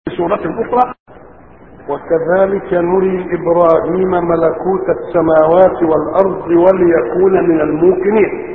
سورة أخرى وكذلك نري إبراهيم ملكوت السماوات والأرض وليكون من الموقنين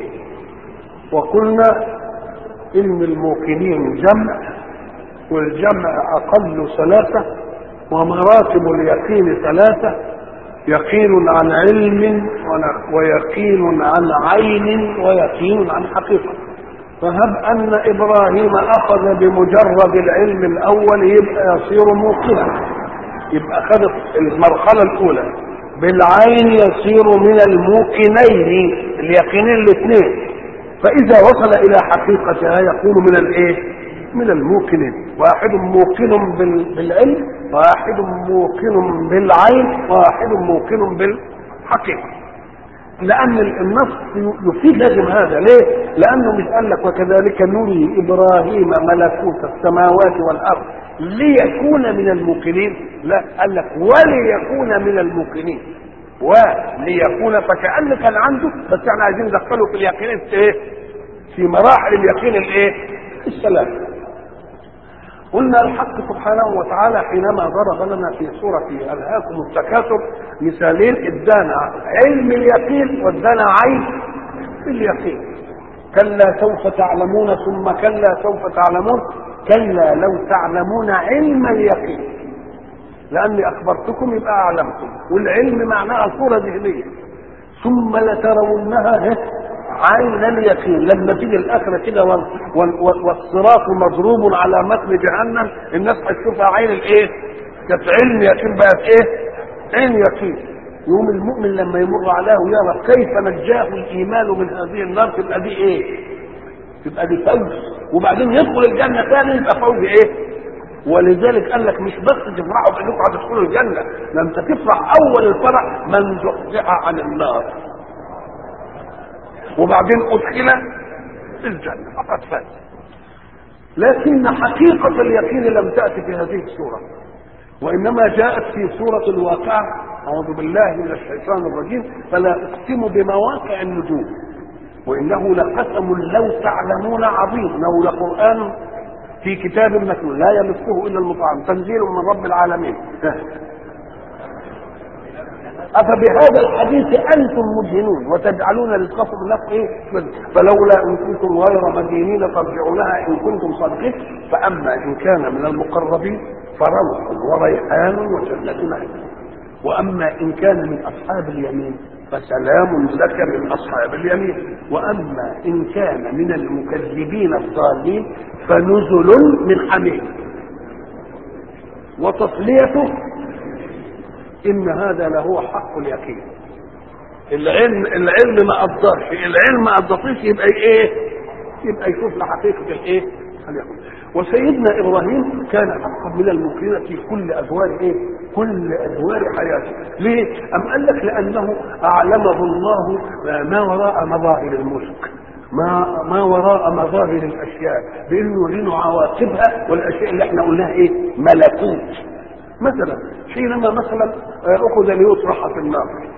وقلنا إن الموقنين جمع والجمع أقل ثلاثة ومراتب اليقين ثلاثة يقين عن علم ويقين عن عين ويقين عن حقيقة فهب أن إبراهيم أخذ بمجرد العلم الأول يبقى يصير موقنا يبقى خد المرحلة الأولى بالعين يصير من الموقنين اليقينين الاثنين فإذا وصل إلى حقيقتها يكون من الإيه؟ من الموقنين واحد موقن بالعلم واحد موقن بالعين واحد موقن بالحقيقة لأن النص يفيد لازم هذا ليه؟ لأنه مش قال لك وكذلك نري إبراهيم ملكوت السماوات والأرض ليكون من الموقنين لا قال لك وليكون من الموقنين وليكون فكأن كان عنده بس احنا عايزين ندخله في اليقين ايه؟ في مراحل اليقين الايه؟ الثلاثة قلنا الحق سبحانه وتعالى حينما ضرب لنا في سورة ألهاكم التكاثر مثالين ادانا علم اليقين وادانا عين اليقين كلا سوف تعلمون ثم كلا سوف تعلمون كلا لو تعلمون علم اليقين لأني أخبرتكم يبقى أعلمتم والعلم معناها صورة ذهنية ثم لترونها عين اليقين لما تيجي الاخره كده والصراط مضروب على متن جهنم الناس هتشوفها عين الايه؟ كانت علم يقين بقت ايه؟ عين يقين يوم المؤمن لما يمر عليه ويرى كيف نجاه الايمان من هذه النار تبقى دي ايه؟ تبقى دي فوز وبعدين يدخل الجنه ثاني يبقى فوز ايه؟ ولذلك قال لك مش بس تفرحوا بانكم هتدخلوا الجنه ده انت تفرح اول الفرح من زحزح عن النار وبعدين ادخل الجنه فقد فاز لكن حقيقه اليقين لم تاتي في هذه السوره وانما جاءت في سوره الواقعه اعوذ بالله من الشيطان الرجيم فلا اقسم بمواقع النجوم وانه لقسم لو تعلمون عظيم لو لقران في كتاب مكنون لا يمسه الا المطعم تنزيل من رب العالمين أفبهذا الحديث أنتم مدهنون وتجعلون رزقكم لكم إيه؟ فلولا إن كنتم غير مدينين ترجعونها إن كنتم صادقين فأما إن كان من المقربين فروح وريحان وجنة نعيم وأما إن كان من أصحاب اليمين فسلام لك من أصحاب اليمين وأما إن كان من المكذبين الضالين فنزل من حميم وتصليته ان هذا له حق اليقين العلم العلم ما قدرش العلم ما قدرش يبقى ايه يبقى يشوف لحقيقه الايه اليقين وسيدنا ابراهيم كان حقا من الممكنين في كل ادوار ايه كل ادوار حياته ليه ام قال لك لانه اعلمه الله ما وراء مظاهر الملك ما ما وراء مظاهر الاشياء بانه يرينا عواقبها والاشياء اللي احنا قلناها ايه ملكوت مثلا حينما مثلا اخذ ليطرح في النار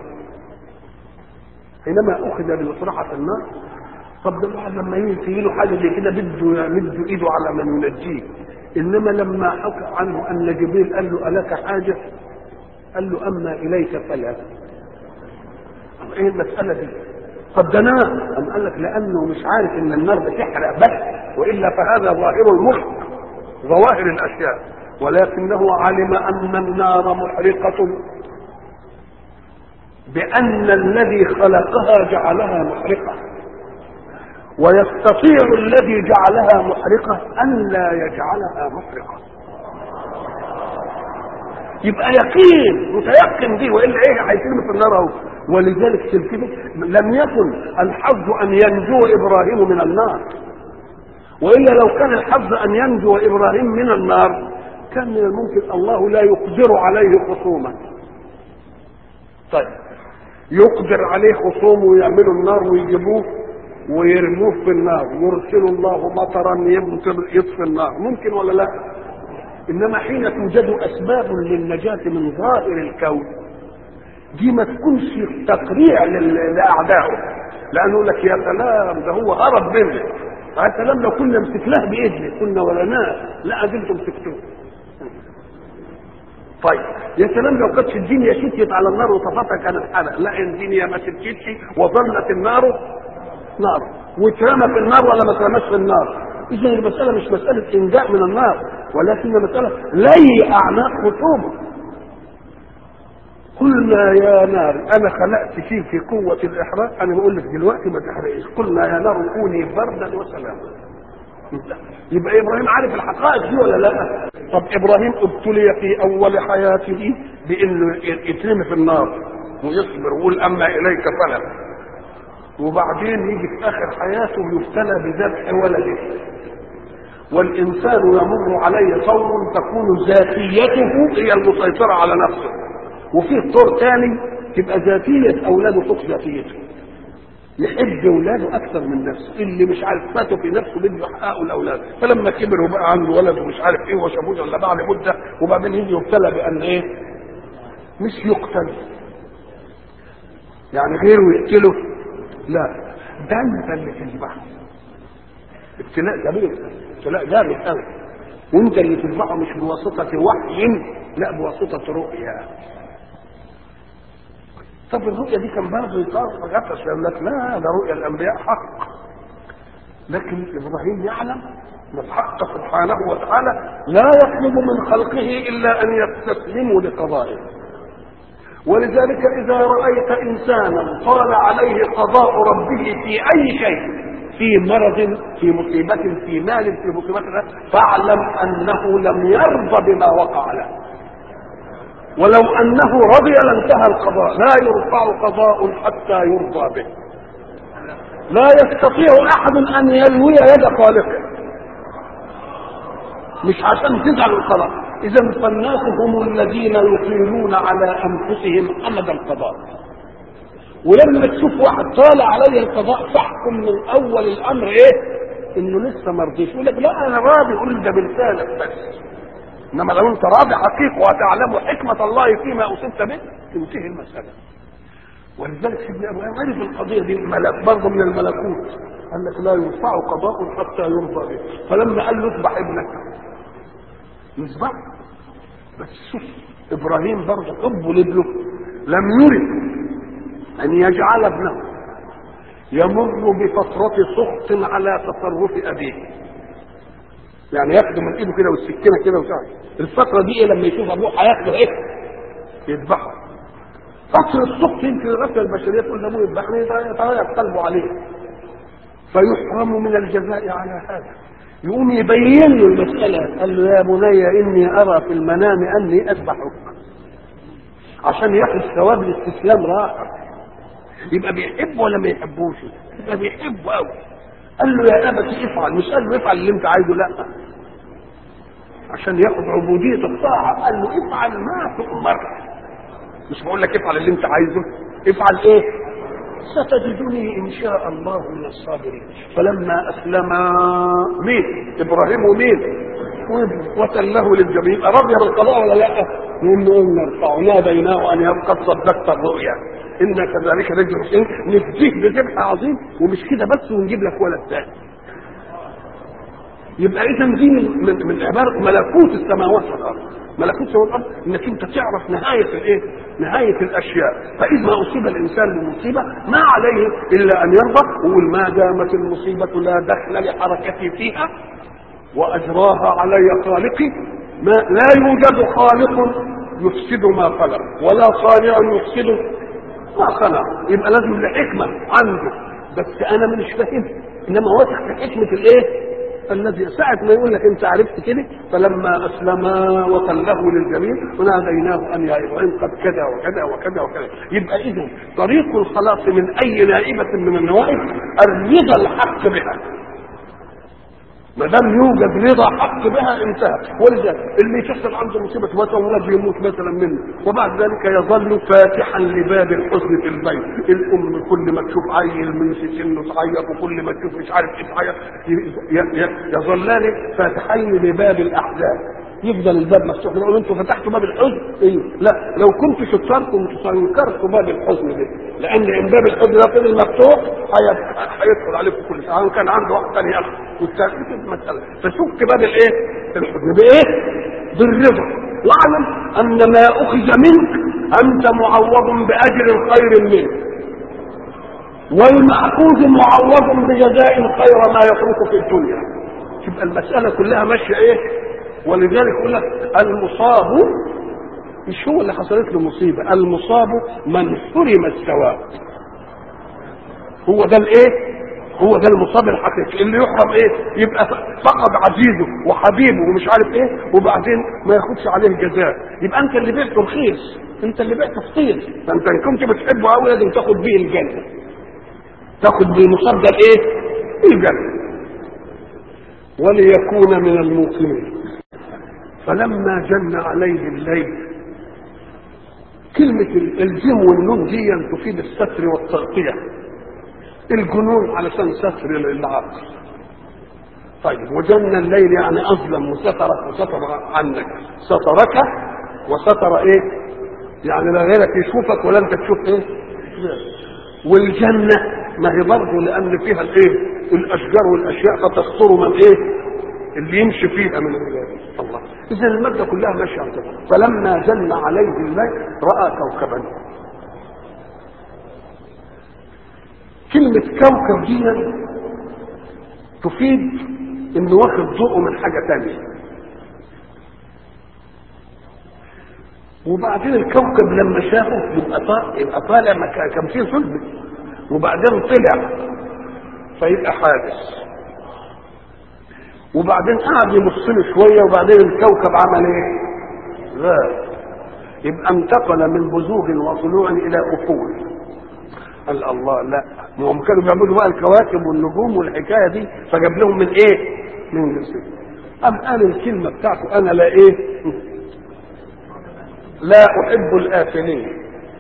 حينما اخذ ليطرح في النار طب ده الواحد لما يجي له حاجه زي كده بده يمد ايده على من ينجيه انما لما حكى عنه ان جبريل قال له الك حاجه قال له اما اليك فلا ايه المساله دي طب ده نام أم قال لك لانه مش عارف ان النار بتحرق بس والا فهذا ظاهر الملك ظواهر الاشياء ولكنه علم ان النار محرقه بان الذي خلقها جعلها محرقه ويستطيع الذي جعلها محرقه ان لا يجعلها محرقه يبقى يقين متيقن دي والا ايه هيترمي في النار اهو ولذلك سلسله لم يكن الحظ ان ينجو ابراهيم من النار والا لو كان الحظ ان ينجو ابراهيم من النار كان من الممكن الله لا يقدر عليه خصوما طيب يقدر عليه خصوم ويعملوا النار ويجيبوه ويرموه في النار يرسل الله مطرا يمطر يطفي النار ممكن ولا لا انما حين توجد اسباب للنجاه من ظاهر الكون دي ما تكونش تقريع لاعدائه لانه يقول لك يا سلام ده هو هرب منه يا سلام لو كنا مسكناه باذنه كنا ولا ناس لا انتم مسكتوه طيب يا سلام لو كانت الدنيا شتيت على النار وطفتها كانت حرق لا الدنيا ما شتيتش وظلت النار نار واترمى في النار ولا ما اترماش في النار اذا المساله مش مساله انجاء من النار ولكن مساله لي اعناق خصومه قلنا يا نار انا خلقت فيك في قوه الاحراق انا بقول لك دلوقتي ما تحرقش قلنا يا نار كوني بردا وسلاما يبقى ابراهيم عارف الحقائق دي ولا لا طب ابراهيم ابتلي في اول حياته بانه يترمي في النار ويصبر ويقول اما اليك فلا وبعدين يجي في اخر حياته يبتلى بذبح ولده والانسان يمر عليه طور تكون ذاتيته هي المسيطره على نفسه وفيه طور ثاني تبقى ذاتيه اولاده فوق ذاتيته يحب اولاده اكثر من نفسه اللي مش عارف فاته في نفسه بده يحققه الاولاد فلما كبر وبقى عنده ولد ومش عارف ايه وشافوه ولا بعد مده وبعدين يجي يبتلى بان ايه مش يقتل يعني غيره يقتله لا ده انت اللي تذبحه ابتلاء جميل ابتلاء جامد قوي وانت اللي تذبحه مش بواسطه وحي لا بواسطه رؤيا طب الرؤيا دي كان برضه يطار غفش يقول لك لا ده رؤيا الانبياء حق لكن ابراهيم يعلم ان الحق سبحانه وتعالى لا يطلب من خلقه الا ان يستسلموا لقضائه ولذلك اذا رايت انسانا طال عليه قضاء ربه في اي شيء في مرض في مصيبة في مال في مصيبة فاعلم أنه لم يرضى بما وقع له ولو أنه رضي لانتهى القضاء لا يرفع قضاء حتى يرضى به لا يستطيع أحد أن يلوي يد خالقه مش عشان تزعل القضاء إذا فالناس هم الذين يقيمون على أنفسهم أمد القضاء ولما تشوف واحد طالع عليه القضاء تحكم من اول الامر ايه انه لسه ما رضيش يقول لك لا انا راضي يقول ده بلسانك بس انما لو انت راضي حقيقه وتعلم حكمه الله فيما اصبت به تنتهي المساله ولذلك سيدنا ابراهيم عرف القضيه دي ملك برضه من الملكوت قال لك لا يرفع قضاء حتى يرضى به فلما قال له اذبح ابنك يذبح بس شوف ابراهيم برضه حبه لابنه لم يرد أن يجعل ابنه يمر بفترة سخط على تصرف أبيه يعني ياخده من ايده كده والسكينه كده وشعر الفتره دي إيه لما يشوف ابوه هياخده ايه؟ يذبحه فترة سخط يمكن الغفله البشريه تقول ابوه يذبحني يتغير قلبه عليه فيحرم من الجزاء على هذا يقوم يبين له المسألة قال له يا بني إني أرى في المنام أني أذبحك عشان ياخد ثواب الاستسلام راحة يبقى بيحبه ولا ما يحبوش يبقى بيحبه قوي قال له يا ابت افعل مش قال له افعل اللي انت عايزه لا عشان ياخد عبوديه الطاعه قال له افعل ما تؤمر مش بقول لك افعل اللي انت عايزه افعل ايه ستجدني ان شاء الله من الصابرين فلما اسلم مين ابراهيم ومين وتله للجبين رضي بالقضاء ولا لا نقول له نرفع ناديناه ان قد صدقت الرؤيا انا كذلك نجزي المحسنين نفديك بذبح عظيم ومش كده بس ونجيب لك ولد ثاني يبقى اذا دي من من, من عباره ملكوت السماوات والارض ملكوت السماوات والارض انك انت تعرف نهايه الايه؟ نهايه الاشياء فاذا اصيب الانسان بمصيبه ما عليه الا ان يرضى ويقول ما دامت المصيبه لا دخل لحركتي فيها واجراها علي خالقي ما لا يوجد خالق يفسد ما خلق ولا صانع يفسد ما صنع يبقى لازم لحكمه عنده بس انا مش فاهم انما واثق في حكمه الايه؟ الذي ساعة ما يقول لك انت عرفت كده فلما اسلما وتله للجميع وناديناه ان يا ابراهيم قد كذا وكذا وكذا وكذا يبقى اذا طريق الخلاص من اي نائبه من النوائب الرضا الحق بها ما دام يوجد رضا حق بها انتهى ولذلك اللي تحصل عنده مصيبه مثلا ولد يموت مثلا منه وبعد ذلك يظل فاتحا لباب الحزن في البيت الام كل ما تشوف عيل من سنه تعيط وكل ما تشوف مش عارف ايه تعيط يظلان فاتحين لباب الاحزان يفضل الباب مفتوح يقول انتوا فتحتوا باب الحزن ايه لا لو كنتوا شطار كنتوا سينكرتوا باب الحزن ده لان ان باب الحزن ده فضل مفتوح هيدخل عليكم كل ساعه كان عنده واحد ثاني ياخد والثالث مساله فشك باب الايه الحزن بايه بالرضا واعلم ان ما اخذ منك انت معوض باجر خير منه والمأخوذ معوض بجزاء خير ما يترك في الدنيا تبقى المسألة كلها ماشية ايه ولذلك يقول لك المصاب مش هو اللي حصلت له مصيبة المصاب من حرم الثواب هو ده الايه هو ده المصاب الحقيقي اللي يحرم ايه يبقى فقد عزيزه وحبيبه ومش عارف ايه وبعدين ما ياخدش عليه جزاء يبقى انت اللي بعته رخيص انت اللي بعته فطير فانت ان كنت بتحبه قوي لازم تاخد بيه الجنه تاخد بالمصاب ده الايه الجنه وليكون من الموقنين فلما جن عليه الليل كلمة الجم والنون دي تفيد الستر والتغطية الجنون علشان ستر العقل طيب وجن الليل يعني أظلم وسترك وستر عنك سترك وستر ايه يعني لا غيرك يشوفك ولا انت تشوف ايه والجنة ما هي برضه لأن فيها الايه الأشجار والأشياء فتستر من ايه اللي يمشي فيها من الرجال الله اذا الماده كلها ماشيه على كده فلما جن عليه الليل راى كوكبا كلمه كوكب دي تفيد انه واخد ضوءه من حاجه تانية وبعدين الكوكب لما شافه يبقى طالع يبقى طالع كان فيه صلب وبعدين طلع فيبقى حادث وبعدين قعد يبص له شويه وبعدين الكوكب عمل ايه؟ غاب يبقى انتقل من بزوغ وطلوع الى افول قال الله لا ما هم كانوا بيعبدوا بقى الكواكب والنجوم والحكايه دي فجاب لهم من ايه؟ من جنسهم قام قال الكلمه بتاعته انا لا ايه؟ لا احب الافلين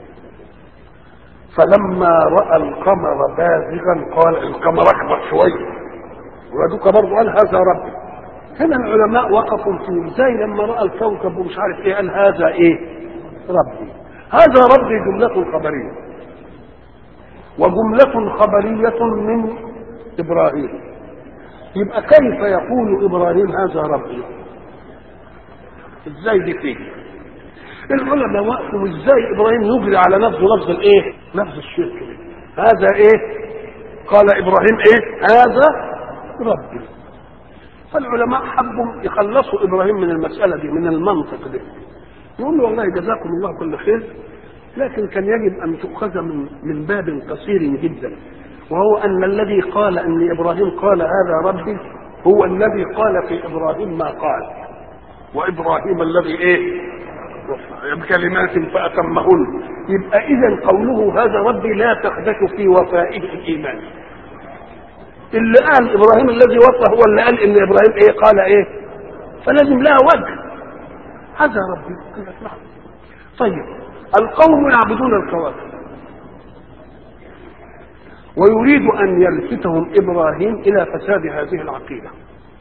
فلما راى القمر بازغا قال القمر اكبر شويه ودوك برضه قال هذا ربي هنا العلماء وقفوا في ازاي لما راى الكوكب ومش عارف ايه قال هذا ايه ربي هذا ربي جملة خبرية وجملة خبرية من إبراهيم يبقى كيف يقول إبراهيم هذا ربي ازاي دي فيه العلماء وقفوا ازاي إبراهيم يجري على نفسه لفظ الايه لفظ الشرك هذا ايه قال إبراهيم ايه هذا ربي فالعلماء حبوا يخلصوا ابراهيم من المساله دي من المنطق ده يقول له والله جزاكم الله كل خير لكن كان يجب ان تؤخذ من من باب قصير جدا وهو ان الذي قال ان ابراهيم قال هذا ربي هو الذي قال في ابراهيم ما قال وابراهيم الذي ايه بكلمات فاتمهن يبقى اذا قوله هذا ربي لا تخدش في وفائه الايمان اللي قال ابراهيم الذي وصى هو اللي قال ان ابراهيم ايه قال ايه فلازم لها وجه هذا ربي طيب القوم يعبدون الكواكب ويريد ان يلفتهم ابراهيم الى فساد هذه العقيده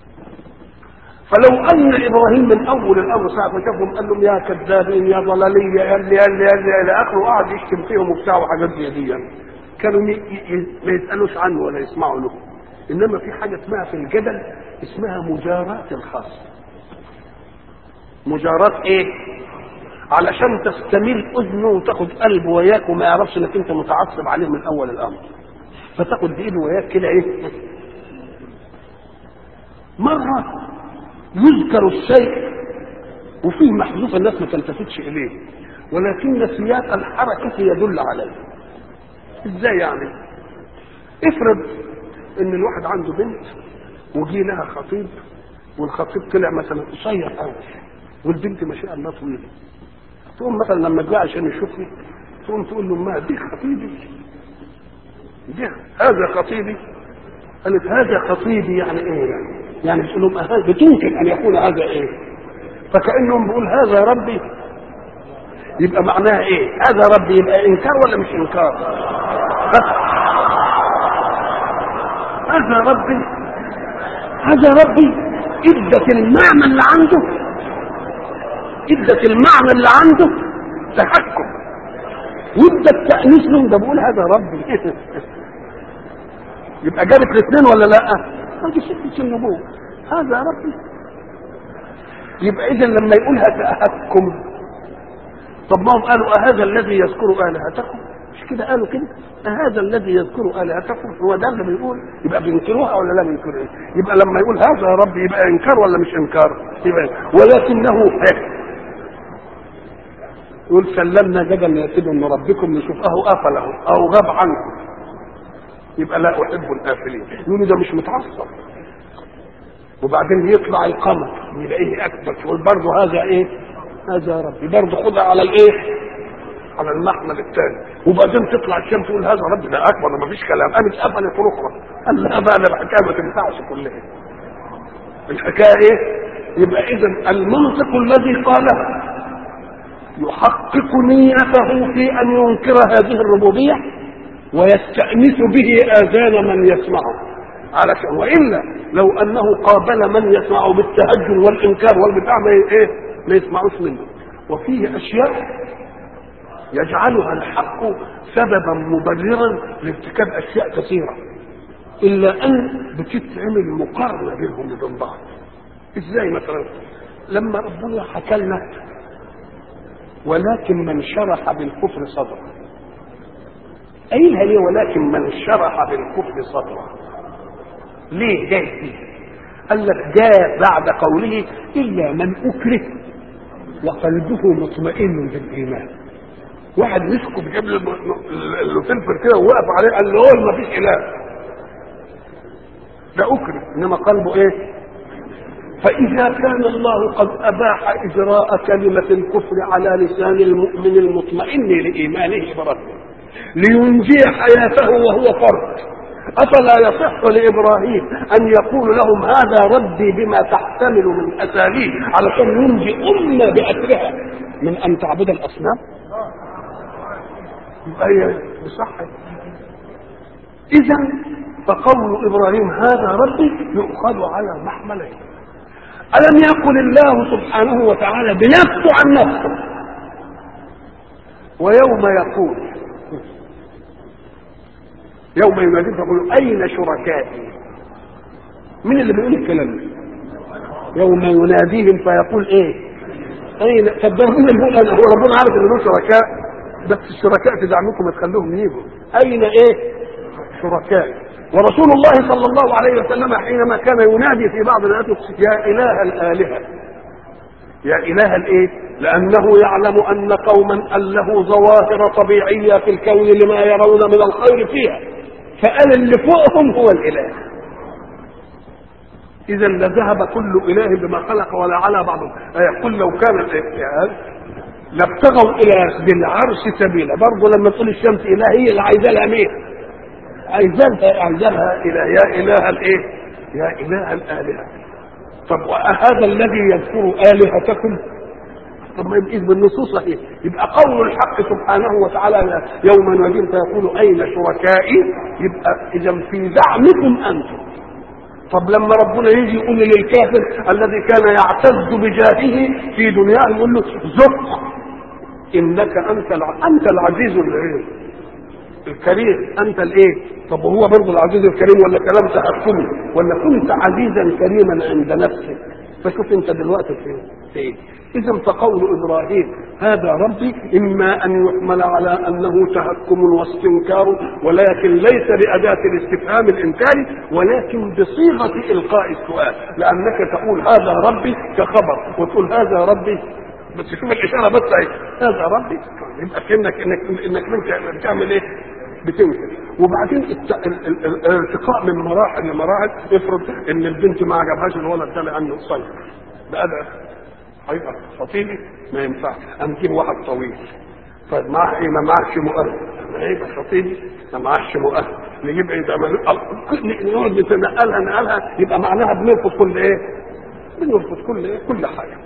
فلو ان ابراهيم من اول الامر ساعه ما شافهم قال لهم يا كذابين يا ضلاليه يا اللي يا اللي يا اللي الى اخره وقعد يشتم فيهم وبتاع وحاجات زي دي كانوا ما يسالوش عنه ولا يسمعوا له انما في حاجه اسمها في الجدل اسمها مجاراة الخاص مجاراة ايه علشان تستميل اذنه وتاخد قلبه وياك وما يعرفش انك انت متعصب عليه من اول الامر فتاخد بايده وياك كده ايه مرة يذكر الشيء وفيه محذوف الناس ما تلتفتش اليه ولكن سياق الحركة يدل عليه ازاي يعني افرض ان الواحد عنده بنت وجي لها خطيب والخطيب طلع مثلا قصير قوي والبنت ما شاء الله طويله تقوم مثلا لما جاء عشان يشوفني تقوم تقول له ما دي خطيبي دي هذا خطيبي قالت هذا خطيبي يعني ايه يعني يعني بتقول لهم هذا بتمكن ان يكون هذا ايه فكانهم بيقول هذا ربي يبقى معناها ايه هذا ربي يبقى انكار ولا مش انكار هذا ربي هذا ربي ادت المعنى اللي عنده ادت المعنى اللي عنده تحكم وادت تأنيس له ده بقول هذا ربي يبقى جابت الاثنين ولا لا؟ هذه ستة النبوة هذا ربي يبقى اذا لما يقولها تأهكم طب ما هم قالوا أهذا الذي يذكر آلهتكم مش كده قالوا كده أهذا الذي يذكر آلهتكم هو ده اللي بيقول يبقى بينكروها ولا لا بينكروها يبقى لما يقول هذا يا رب يبقى إنكار ولا مش إنكار يبقى ولكنه هيك يقول سلمنا جبل يأتي من ربكم نشوف أهو قفله أو غاب عنكم يبقى لا أحب الآفلين يقولوا ده مش متعصب وبعدين يطلع القمر يلاقيه أكبر يقول برضه هذا إيه؟ هذا يا ربي برضه خدها على الإيه؟ على المحمل الثاني وبعدين تطلع الشمس تقول هذا ربي ده أكبر ده مفيش كلام قامت قفلت أخرى قال لا بقى ده الحكاية ما تنفعش كلها الحكاية إيه؟ يبقى إذا المنطق الذي قاله يحقق نيته في ان ينكر هذه الربوبيه ويستانس به اذان من يسمعه علشان والا لو انه قابل من يسمعه بالتهجم والانكار والبتاع ما ايه ما يسمعوش منه وفيه اشياء يجعلها الحق سببا مبررا لارتكاب اشياء كثيره الا ان بتتعمل مقارنه بينهم وبين بعض ازاي مثلا لما ربنا حكى لنا ولكن من شرح بالكفر صدره قايلها ليه ولكن من شرح بالكفر صدره ليه جاي فيه قال لك جاء بعد قوله الا من اكره وقلبه مطمئن بالايمان واحد مسكه جاب له الفلفل كده ووقف عليه قال له هو ما فيش اله ده اكره انما قلبه ايه فإذا كان الله قد أباح إجراء كلمة الكفر على لسان المؤمن المطمئن لإيمانه بربه لينجي حياته وهو فرد أفلا يصح لإبراهيم أن يقول لهم هذا ربي بما تحتمل من أساليب علشان ينجي أمة بأسرها من أن تعبد الأصنام يبقى بصح إذا فقول إبراهيم هذا ربي يؤخذ على محملين ألم يقل الله سبحانه وتعالى بنفسه عن نفسه ويوم يقول يوم ينادي يقول أين شركائي من اللي بيقول الكلام ده يوم يناديهم فيقول ايه اين طب ده مين اللي بيقول هو ربنا عارف ان له شركاء بس الشركاء في زعمكم ما تخلوهم يجوا اين ايه شركائي ورسول الله صلى الله عليه وسلم حينما كان ينادي في بعض الايات يا اله الالهه يا اله الايه لانه يعلم ان قوما له ظواهر طبيعيه في الكون لما يرون من الخير فيها فقال اللي فوقهم هو الاله اذا لذهب كل اله بما خلق ولا على بعضهم يقول لو كان الاجتهاد لابتغوا الى بالعرش سبيلا برضه لما تقول الشمس اله هي اللي عايزه لها مين عايزالها عايزالها الى يا اله الايه يا اله الالهه طب هذا الذي يذكر الهتكم طب ما يبقى بالنصوص صحيح يبقى قول الحق سبحانه وتعالى يوم يناديهم فيقول اين شركائي يبقى اذا في زعمكم انتم طب لما ربنا يجي يقول للكافر الذي كان يعتز بجاهه في دنياه يقول له ذق انك انت انت العزيز العليم الكريم انت الايه طب وهو برضه العزيز الكريم ولا كلام تحكمي ولا كنت عزيزا كريما عند نفسك فشوف انت دلوقتي فين فين اذا فقول ابراهيم هذا ربي اما ان يحمل على انه تهكم واستنكار ولكن ليس باداه الاستفهام الانكاري ولكن بصيغه القاء السؤال لانك تقول هذا ربي كخبر وتقول هذا ربي بس شوف الاشاره بس اهي هذا ربي يبقى كانك انك انك انت بتعمل ايه؟ بتنكر وبعدين الارتقاء من مراحل لمراحل افرض ان البنت ما عجبهاش الولد ده لانه قصير بقى ده هيبقى خطيبي ما ينفعش انجيب واحد طويل طيب معاه ايه ما معكش مؤهل هيبقى خطيبي ما معكش مؤهل نجيب ايه ده نقعد نتنقلها نقلها يبقى معناها بنرفض كل ايه؟ بنرفض كل ايه؟ كل حاجه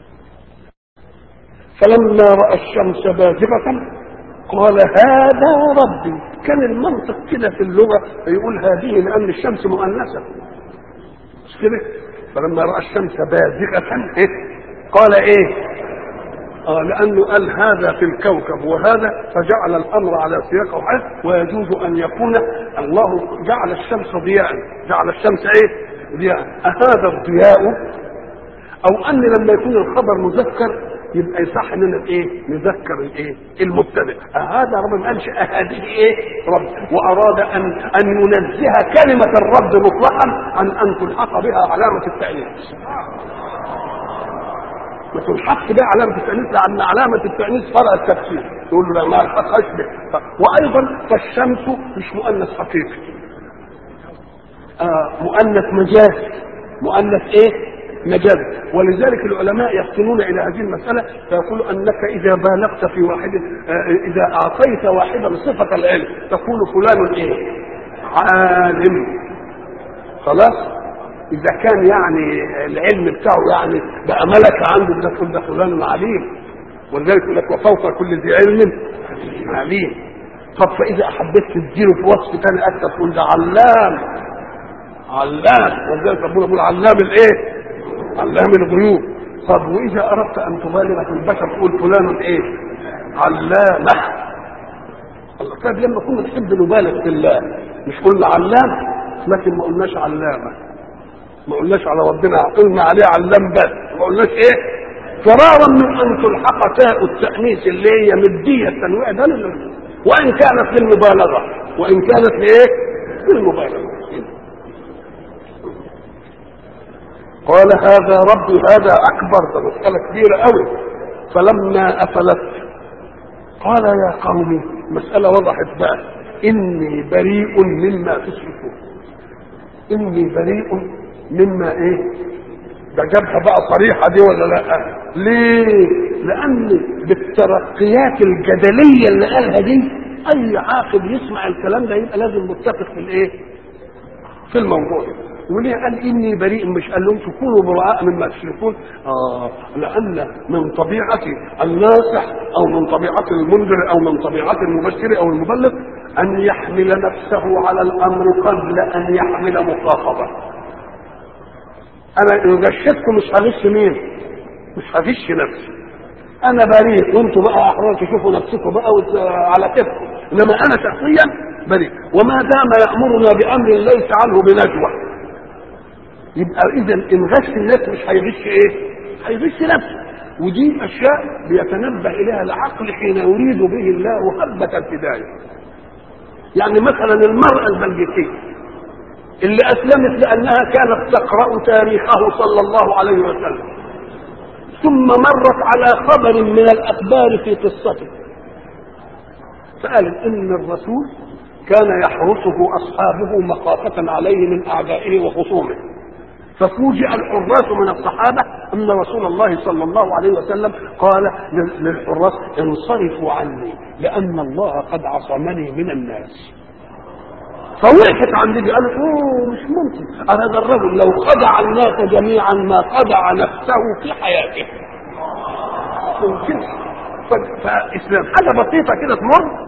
فلما راى الشمس بازغه قال هذا ربي كان المنطق كده في اللغه يقول هذه لان الشمس مؤنثه مش كده فلما راى الشمس بازغه إيه؟ قال ايه آه لانه قال هذا في الكوكب وهذا فجعل الامر على سياق وحد ويجوز ان يكون الله جعل الشمس ضياء جعل الشمس ايه ضياء أهذا الضياء او ان لما يكون الخبر مذكر يبقى يصح اننا ايه نذكر الايه المبتدا هذا رب ما قالش هذه ايه رب واراد ان ان ينزه كلمه الرب مطلقا عن ان تلحق بها علامه التانيث ما تلحقش بها علامه التانيث لان علامه التانيث فرع التفسير يقول له لا ما الحقش به وايضا فالشمس مش مؤنث حقيقي آه مؤنث مجاز مؤنث ايه مجاز ولذلك العلماء يفصلون الى هذه المساله فيقول انك اذا بالغت في واحد آه اذا اعطيت واحدا صفه العلم تقول فلان ايه عالم خلاص اذا كان يعني العلم بتاعه يعني بقى ملكه عنده ده تقول ده فلان عليم ولذلك يقول لك وفوق كل ذي علم عليم طب فاذا حبيت تديله في وصف ثاني اكثر تقول ده علام علام ولذلك ربنا بيقول علام الايه؟ علام الغيوب طب واذا اردت ان تبالغ في البشر تقول فلان ايه؟ علامه الله طيب لما كنا نحب نبالغ في الله مش قلنا علام لكن ما قلناش علامه ما قلناش على ربنا قلنا عليه علام بس ما قلناش ايه؟ فرارا من ان تلحق تاء التانيث اللي هي مديه التنويع ده وان كانت للمبالغه وان كانت لايه؟ للمبالغه قال هذا ربي هذا اكبر ده مساله كبيره قوي فلما افلت قال يا قوم مساله وضحت بقى اني بريء مما تشركون اني بريء مما ايه ده جابها بقى صريحه دي ولا لا ليه لان بالترقيات الجدليه اللي قالها دي اي عاقل يسمع الكلام ده يبقى لازم متفق في الايه في الموضوع وليه قال اني بريء مش قال لهم تكونوا براء مما تشركون اه لان من طبيعه الناصح او من طبيعه المنذر او من طبيعه المبشر او المبلغ ان يحمل نفسه على الامر قبل ان يحمل مخاطبه انا ان غشتكم مش هغش مين مش هغش نفسي انا بريء وانتم بقى احرار تشوفوا نفسكم بقى على كيفكم انما انا شخصيا بريء وما دام يامرنا بامر ليس عنه بنجوى يبقى اذا ان غش النفس مش هيغش ايه؟ هيغش نفسه ودي اشياء بيتنبه اليها العقل حين يريد به الله هبه الهدايه. يعني مثلا المراه البلجيكيه اللي اسلمت لانها كانت تقرا تاريخه صلى الله عليه وسلم ثم مرت على خبر من الاخبار في قصته فقالت ان الرسول كان يحرسه اصحابه مخافه عليه من اعدائه وخصومه ففوجئ الحراس من الصحابه ان رسول الله صلى الله عليه وسلم قال للحراس انصرفوا عني لان الله قد عصمني من الناس فوقفت عند دي قالت اوه مش ممكن هذا الرجل لو خدع الناس جميعا ما خدع نفسه في حياته ممكن فاسلام حاجه بسيطه كده تمر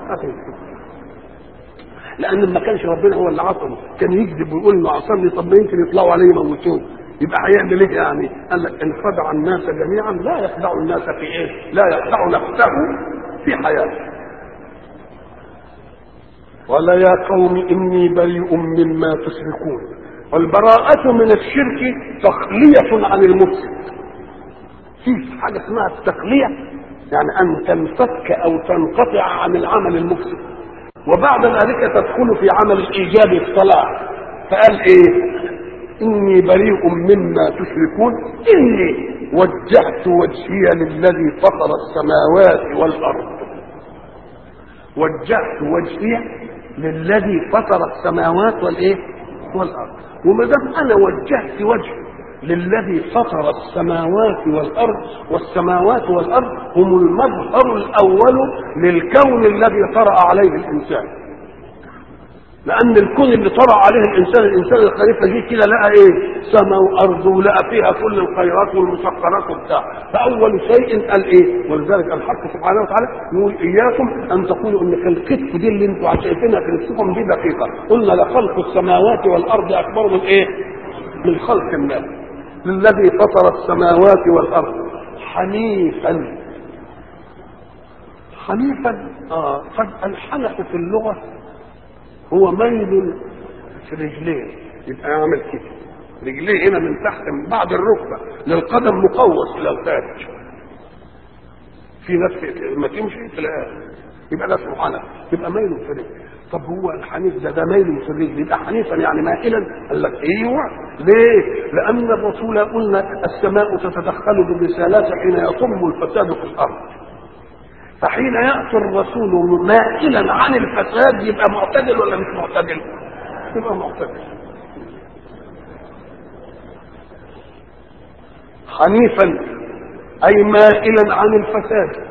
لان ما كانش ربنا هو اللي عصمه كان يكذب ويقول انه عصمني طب ما يمكن يطلعوا عليه يموتوه يبقى هيعمل ايه يعني؟ قال لك ان خدع الناس جميعا لا يخدع الناس في ايه؟ لا يخدع نفسه في حياته. قال يا قوم اني بريء مما تشركون والبراءة من الشرك تخلية عن المفسد. في حاجة اسمها التخلية يعني أن تنفك أو تنقطع عن العمل المفسد. وبعد ذلك تدخل في عمل الايجاب الصلاه فقال ايه اني بريء مما تشركون اني وجهت وجهي للذي فطر السماوات والارض وجهت وجهي للذي فطر السماوات والايه والارض وما دام انا وجهت وجهي للذي فطر السماوات والارض والسماوات والارض هم المظهر الاول للكون الذي طرا عليه الانسان لان الكون اللي طرا عليه الانسان الانسان الخليفه دي كده لقى ايه سماء وارض ولقى فيها كل الخيرات والمسخرات وبتاع فاول شيء قال ايه ولذلك الحق سبحانه وتعالى يقول اياكم ان تقولوا ان خلقتكم دي اللي انتم شايفينها في نفسكم دي دقيقه قلنا لخلق السماوات والارض اكبر من ايه من خلق الناس للذي فطر السماوات والارض حنيفا حنيفا اه فالحنف في اللغه هو ميل في رجلين يبقى يعمل كده رجليه هنا من تحت من بعد الركبه للقدم مقوس الى الخارج في ناس ما تمشي تلاقيها يبقى ده اسمه حنف يبقى ميل في الرجل طب هو الحنيف ده ده ميل في الرجل يبقى حنيفا يعني مائلا قال لك ايوه ليه؟ لان الرسول قلنا السماء تتدخل بالرسالات حين يطم الفساد في الارض فحين ياتي الرسول مائلا عن الفساد يبقى معتدل ولا مش معتدل؟ يبقى معتدل حنيفا اي مائلا عن الفساد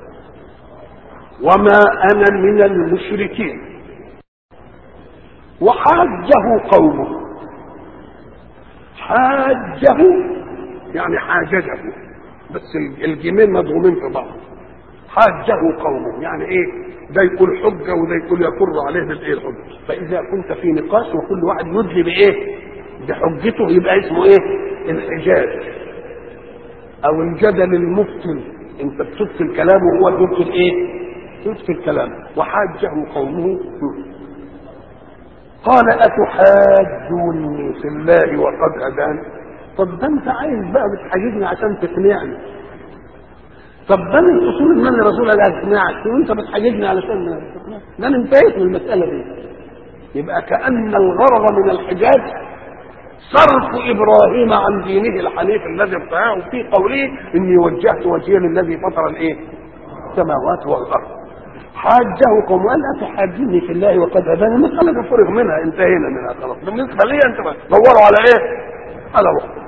وما انا من المشركين وحاجه قومه حاجه يعني حاججه بس الجيمين مضغومين في بعض حاجه قومه يعني ايه ده يقول حجه وده يقول يقر عليه بالايه الحجه فاذا كنت في نقاش وكل واحد يدلي بايه بحجته يبقى اسمه ايه الحجاج او الجدل المبطل انت بتبطل كلامه وهو يبطل ايه يبطل كلامه وحاجه قومه قال اتحاجوني في الله وقد هداني طب ده انت عايز بقى بتحاججني عشان تقنعني طب ده من اصول ان انا رسول الله اقنعك وانت بتحاججني علشان تقنعني ده انا انتهيت من المساله دي يبقى كان الغرض من الحجاج صرف ابراهيم عن دينه الحنيف الذي ابتاعه في قوله اني وجهت وجهي للذي فطر الايه؟ السماوات والارض حاجه قوم قال اتحاجوني في الله وقد هداني مساله فرغ منها انتهينا منها خلاص بالنسبه لي انت دوروا على ايه؟ على وقت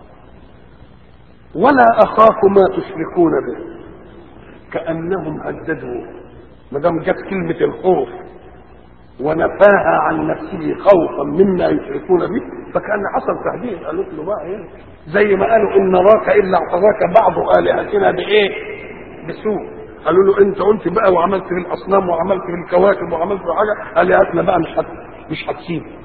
ولا اخاف ما تشركون به كانهم هددوا ما دام جت كلمه الخوف ونفاها عن نفسه خوفا مما يشركون به فكان حصل تهديد قالوا له بقى ايه زي ما قالوا ان نراك الا اعتراك بعض الهتنا بايه؟ بسوء قالوا له انت قلت بقى وعملت في الاصنام وعملت في الكواكب وعملت في حاجه الهتنا بقى مش هت مش هتسيبك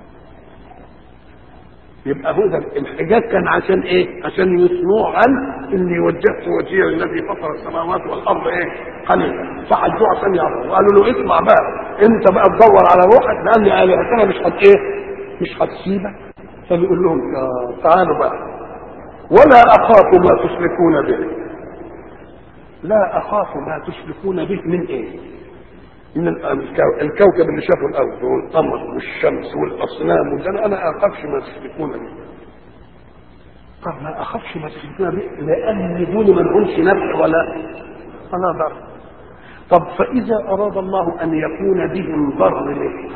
يبقى هو ده الحجاج كان عشان ايه؟ عشان يثنوه عن اني وجهت وجهي للذي فطر السماوات والارض ايه؟ حنيفا فحجوه عشان يعرفوا قالوا له اسمع بقى انت بقى تدور على روحك لان الهتنا مش هت ايه؟ مش هتسيبك فبيقول لهم تعالوا بقى ولا اخاف ما تشركون به لا اخاف ما تشركون به من ايه؟ من الكوكب اللي شافه الارض والقمر والشمس والاصنام وده انا اخافش ما تشركون به طب ما اخافش ما تشركون به لان دول ما لهمش نفع ولا ولا ضر طب فاذا اراد الله ان يكون بهم ضر لك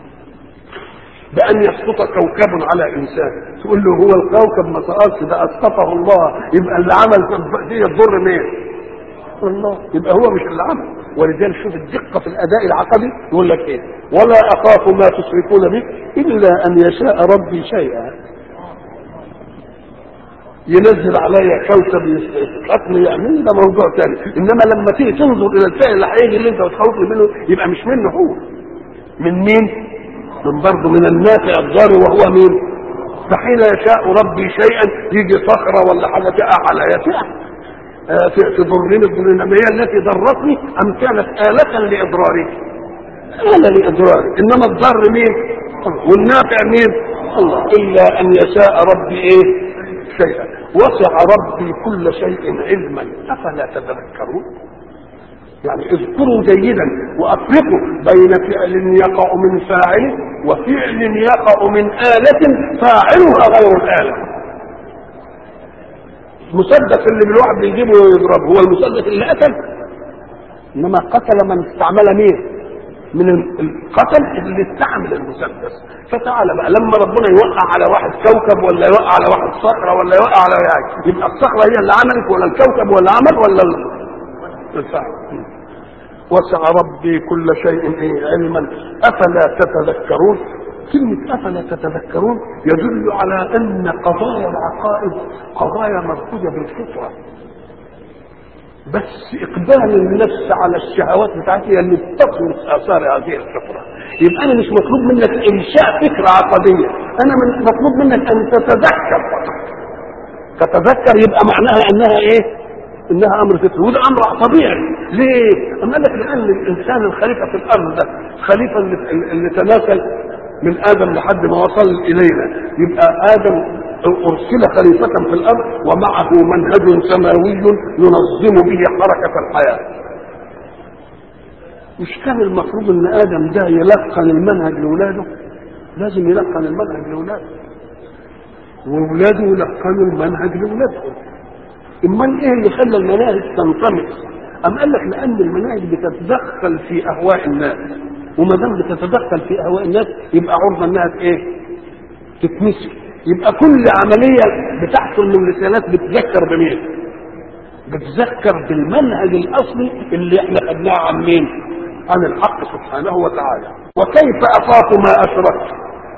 بان يسقط كوكب على انسان تقول له هو الكوكب ما سقطش ده اسقطه الله يبقى اللي عمل دي الضر مين؟ الله يبقى هو مش اللي عمل ولذلك شوف الدقه في الاداء العقدي يقول لك ايه ولا اخاف ما تشركون به الا ان يشاء ربي شيئا ينزل عليا كوكب يسقطني يعمل ده موضوع ثاني انما لما تيجي تنظر الى الفعل اللي هيجي اللي انت بتخوفني منه يبقى مش منه هو من مين؟ من برضه من النافع الضار وهو مين؟ فحين يشاء ربي شيئا يجي صخره ولا حاجه تقع عليا تقع في في ضرني الضرين هي التي ضرتني ام كانت آلة لإضراري آلة لإضراري إنما الضر مين والنافع مين الله إلا أن يشاء ربي إيه شيئا وسع ربي كل شيء علما أفلا تتذكرون يعني اذكروا جيدا وافرقوا بين فعل يقع من فاعل وفعل يقع من آلة فاعلها غير الآلة المسدس اللي الواحد بيجيبه ويضربه هو المسدس اللي قتل انما قتل من استعمل مين من القتل اللي استعمل المسدس فتعالى بقى لما ربنا يوقع على واحد كوكب ولا يوقع على واحد صخره ولا يوقع على يعني يبقى الصخره هي اللي عملت ولا الكوكب ولا عمل ولا الفعل وسع ربي كل شيء إيه علما افلا تتذكرون كلمة أفلا تتذكرون يدل على أن قضايا العقائد قضايا مركوزة بالفطرة بس إقبال النفس على الشهوات بتاعتها اللي بتطمس آثار هذه الفطرة يبقى أنا مش مطلوب منك إنشاء فكرة عقدية أنا من مطلوب منك أن تتذكر فقط تتذكر يبقى معناها أنها إيه؟ انها امر فطري وده امر طبيعي ليه؟ اما لك لان الانسان الخليفه في الارض ده الخليفه اللي, اللي تناسل من ادم لحد ما وصل الينا يبقى ادم ارسل خليفه في الارض ومعه منهج سماوي ينظم به حركه الحياه مش كان المفروض ان ادم ده يلقن المنهج لاولاده لازم يلقن المنهج لاولاده واولاده يلقنوا المنهج لاولادهم امال ايه اللي خلى المناهج تنطمس ام قال لك لان المناهج بتتدخل في اهواء الناس وما دام بتتدخل في اهواء الناس يبقى عرضه انها ايه تتنسي يبقى كل عمليه بتحصل من الرسالات بتذكر بمين بتذكر بالمنهج الاصلي اللي احنا خدناه عن مين عن الحق سبحانه وتعالى وكيف اخاف ما اشركت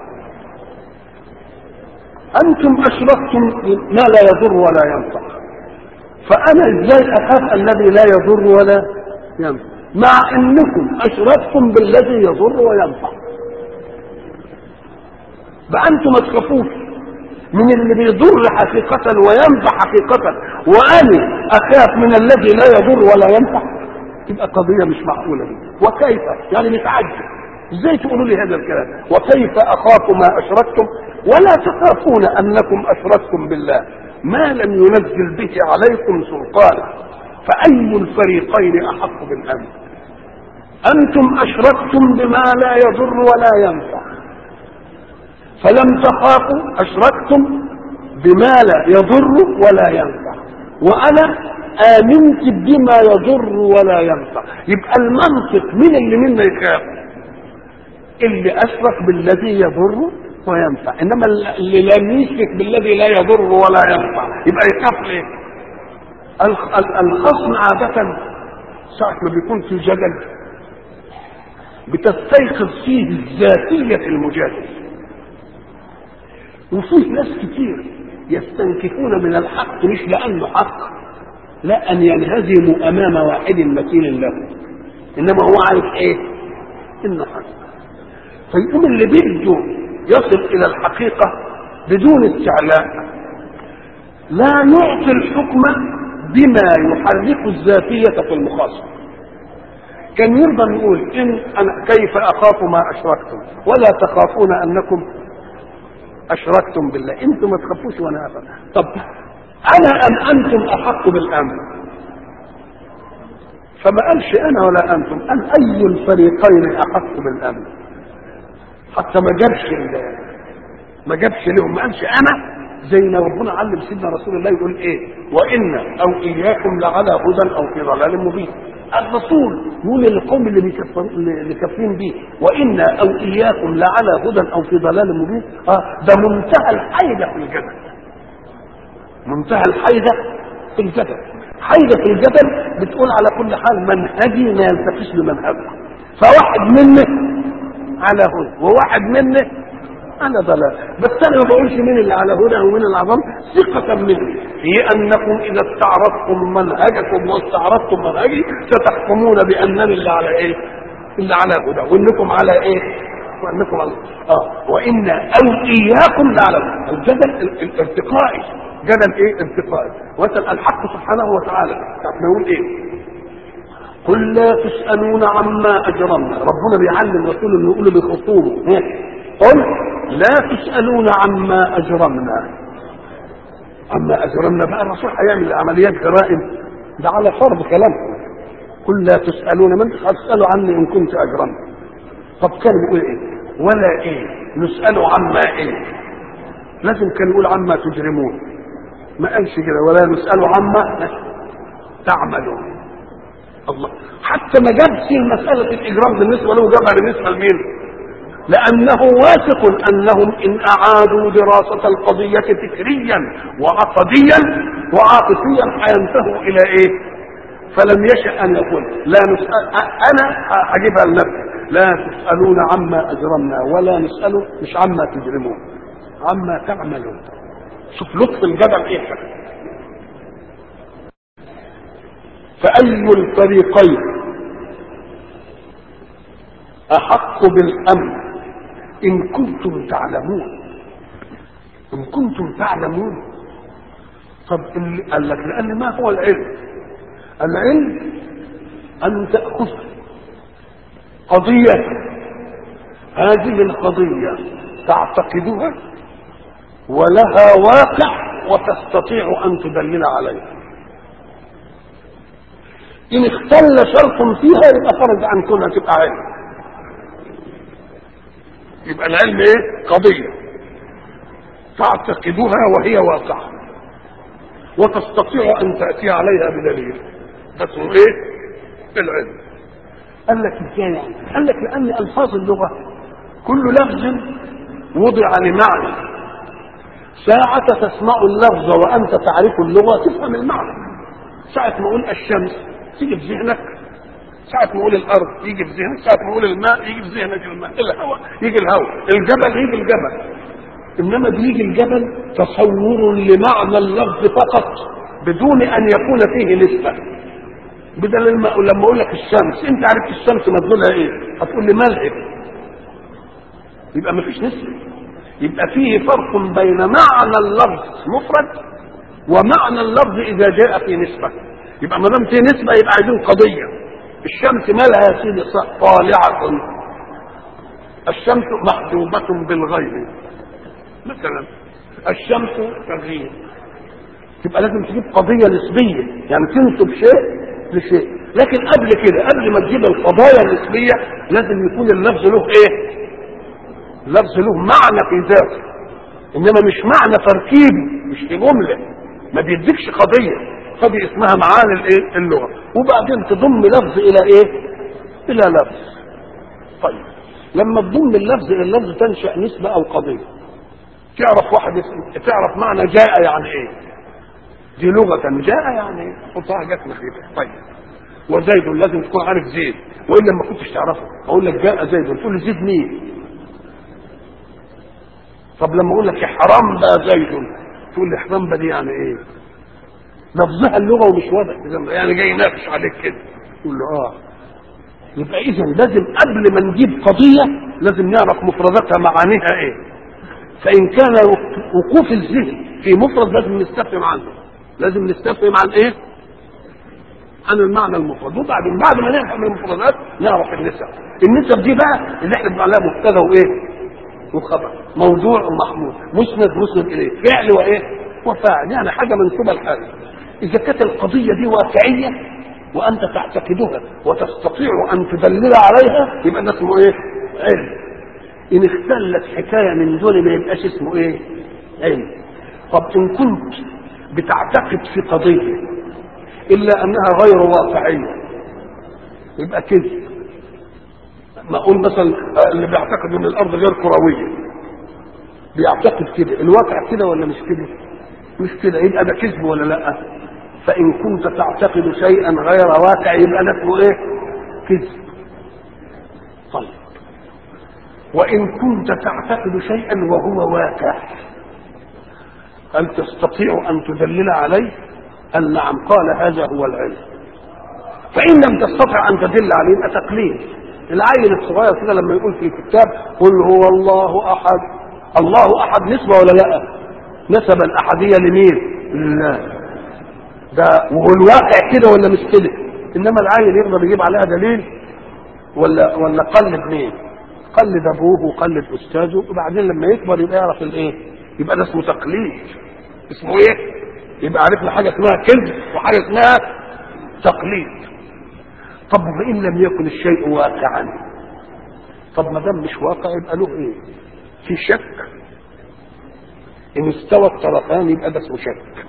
انتم اشركتم ما لا يضر ولا ينفع فانا ازاي اخاف الذي لا يضر ولا ينفع مع انكم اشركتم بالذي يضر وينفع بقى انتم ما تخافوش من اللي بيضر حقيقة وينفع حقيقة وأنا أخاف من الذي لا يضر ولا ينفع تبقى قضية مش معقولة دي وكيف يعني متعجب ازاي تقولوا لي هذا الكلام وكيف أخاف ما أشركتم ولا تخافون أنكم أشركتم بالله ما لم ينزل به عليكم سلطانا فأي الفريقين أحق بالأمن أنتم أشركتم بما لا يضر ولا ينفع فلم تخافوا أشركتم بما لا يضر ولا ينفع وأنا آمنت بما يضر ولا ينفع يبقى المنطق من اللي منا يخاف اللي أشرك بالذي يضر وينفع إنما اللي لم يشرك بالذي لا يضر ولا ينفع يبقى يخاف ليه الخصم عادة ساعة ما بيكون في جدل بتستيقظ فيه الذاتية المجادل وفيه ناس كتير يستنكفون من الحق مش لأنه حق لا أن ينهزموا أمام واحد مكين له إنما هو عارف إيه؟ إنه حق فيقوم اللي بده يصل إلى الحقيقة بدون استعلاء لا يعطي الحكم بما يحرك الذاتية في المخاصمة كان يرضى يقول إن أنا كيف أخاف ما أشركتم ولا تخافون أنكم أشركتم بالله أنتم ما تخافوش وأنا أخاف طب أنا أم أنتم أحق بالأمن فما قالش أنا ولا أنتم أن أي الفريقين أحق بالأمن حتى ما جابش ما جابش لهم ما قالش أنا زي ما ربنا علم سيدنا رسول الله يقول ايه وان او اياكم لعلى هدى او في ضلال مبين الرسول يقول للقوم اللي بيكفرون اللي كافرين بيه وان او اياكم لعلى هدى او في ضلال مبين اه ده منتهى الحيدة في الجدل منتهى الحيدة في الجدل حيدة في الجدل بتقول على كل حال منهجي ما يلتقيش بمنهجه فواحد منه على هدى وواحد منه على ضلال بس انا ما بقولش مين اللي على هدى ومين اللي على ضلال ثقة مني في انكم اذا استعرضتم منهجكم واستعرضتم منهجي ستحكمون بانني اللي على ايه؟ اللي على هدى وانكم على ايه؟ وانكم على اه وان او اياكم لعلى الجدل الارتقائي جدل ايه؟ ارتقائي واسال الحق سبحانه وتعالى ما يقول ايه؟ قل لا تسالون عما اجرمنا ربنا بيعلم رسوله انه يقول بخصومه قل لا تسألون عما أجرمنا عما أجرمنا بقى الرسول هيعمل عمليات جرائم ده على فرض كلامكم قل لا تسألون من تسألوا عني إن كنت أجرمت طب كان بيقول إيه ولا إيه نسأل عما إيه لازم كان يقول عما تجرمون ما قالش كده ولا نسأل عما تعملون الله حتى ما جابش مسألة الإجرام بالنسبة له جابها بالنسبة لمين؟ لأنه واثق أنهم إن أعادوا دراسة القضية فكريا وعقديا وعاطفيا حينتهوا إلى إيه؟ فلم يشأ أن يقول لا نسأل أنا أجيبها لنفسي لا تسألون عما أجرمنا ولا نسأل مش عما تجرمون عما تعملون شوف لطف الجدل إيه فأي الفريقين أحق بالأمن إن كنتم تعلمون إن كنتم تعلمون طب اللي قال لك لأن ما هو العلم العلم أن تأخذ قضية هذه القضية تعتقدها ولها واقع وتستطيع أن تدلل عليها إن اختل شرط فيها يبقى خرج عن كونها تبقى علم يبقى العلم ايه قضية تعتقدها وهي واقعة وتستطيع أن تأتي عليها بدليل ده اسمه ايه العلم قال لك ازاي يعني قال لك لأن ألفاظ اللغة كل لفظ وضع لمعنى ساعة تسمع اللفظ وأنت تعرف اللغة تفهم المعنى ساعة ما أقول الشمس تيجي في ذهنك ساعة ما أقول الأرض يجي في ذهنك ساعة ما أقول الماء يجي في ذهنك الماء الهواء يجي الهواء الجبل يجي الجبل إنما بيجي الجبل تصور لمعنى اللفظ فقط بدون أن يكون فيه نسبة بدل الم... لما أقول لك الشمس أنت عرفت الشمس مدلولها إيه؟ هتقول لي ملعب يبقى مفيش نسبة يبقى فيه فرق بين معنى اللفظ مفرد ومعنى اللفظ اذا جاء في نسبه يبقى ما دام في نسبه يبقى عايزين قضيه الشمس مالها يا سيدي طالعه الشمس محجوبه بالغيب مثلا الشمس تغيب يبقى لازم تجيب قضيه نسبيه يعني تنسب شيء لشيء لكن قبل كده قبل ما تجيب القضايا النسبيه لازم يكون اللفظ له ايه لفظ له معنى في ذاته انما مش معنى تركيبي مش في جمله ما بيديكش قضيه قضيه اسمها معاني الايه اللغه وبعدين تضم لفظ الى ايه الى لفظ طيب لما تضم اللفظ الى اللفظ تنشا نسبه او قضيه تعرف واحد اسم تعرف معنى جاء يعني ايه دي لغه جاء يعني ايه حطها جت ناحيتك طيب وزيد لازم تكون عارف زيد والا ما كنتش تعرفه اقول لك جاء زيد تقول لي زيد مين طب لما اقول لك يا حرام بقى زيد تقول لي حرام بقى دي يعني ايه لفظها اللغه ومش واضح يعني جاي يناقش عليك كده تقول له اه يبقى اذا لازم قبل ما نجيب قضيه لازم نعرف مفرداتها معانيها ايه فان كان وقوف الذهن في مفرد لازم نستفهم عنه لازم نستفهم عن ايه عن المعنى المفرد وبعدين بعد ما نفهم المفردات نعرف النسب النسب دي بقى اللي احنا بنقول عليها مبتدا وايه وخبر موضوع ومحمول مسند مسند اليه فعل وايه وفاعل يعني حاجه منسوبه لحاجه اذا كانت القضيه دي واقعيه وانت تعتقدها وتستطيع ان تدلل عليها يبقى ده اسمه ايه علم ان اختلت حكايه من دول ما يبقاش اسمه ايه علم طب ان كنت بتعتقد في قضيه الا انها غير واقعيه يبقى كذب ما اقول مثلا اللي بيعتقد ان الارض غير كرويه بيعتقد كده الواقع كده ولا مش كده مش كده يبقى ده كذب ولا لا فان كنت تعتقد شيئا غير واقع يبقى ده اسمه ايه كذب طيب وان كنت تعتقد شيئا وهو واقع هل تستطيع ان تدلل عليه قال نعم قال هذا هو العلم فان لم تستطع ان تدل عليه يبقى تقليد العيل الصغير كده لما يقول في الكتاب قل هو الله احد الله احد نسبه ولا لا نسب الاحديه لمين لله ده وهو الواقع كده ولا مش كده انما العيل يقدر يجيب عليها دليل ولا ولا قلد مين قلد ابوه وقلد استاذه وبعدين لما يكبر يبقى يعرف الايه يبقى ده اسمه تقليد اسمه ايه يبقى عرفنا حاجه اسمها كذب وحاجه اسمها تقليد طب وإن لم يكن الشيء واقعا طب ما دام مش واقع يبقى له ايه في شك ان استوى الطرفان يبقى ده اسمه شك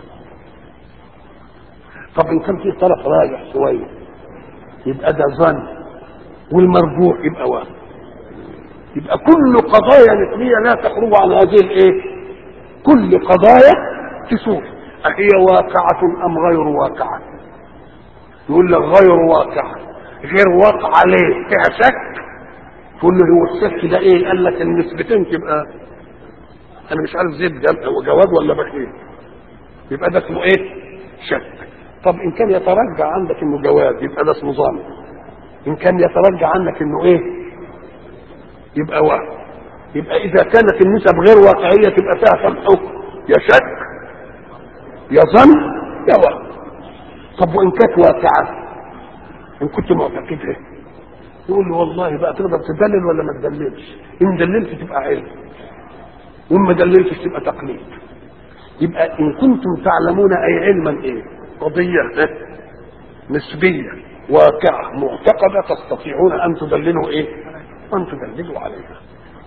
طب ان كان في طرف راجح شويه يبقى ده ظن والمرجوح يبقى وهم يبقى كل قضايا نسبيه لا تخرج عن هذه الايه كل قضايا تشوف أهي واقعة أم غير واقعة يقول لك غير واقعة غير واقعة ليه فيها شك تقول له هو الشك ده ايه قال لك النسبتين تبقى انا مش عارف زيد جواد ولا بخيل يبقى ده اسمه ايه شك طب ان كان يترجع عندك انه جواد يبقى ده اسمه ظن ان كان يترجع عنك انه ايه يبقى وهم يبقى اذا كانت النسب غير واقعيه تبقى فيها كم حكم يا شك يا ظن يا وهم طب وان كانت واقعه ان كنت معتقدها يقول له والله بقى تقدر تدلل ولا ما تدللش ان دللت تبقى علم وان ما دللتش تبقى تقليد يبقى ان كنتم تعلمون اي علما ايه قضيه إيه؟ نسبيه واقعه معتقده تستطيعون ان تدللوا ايه ان تدللوا عليها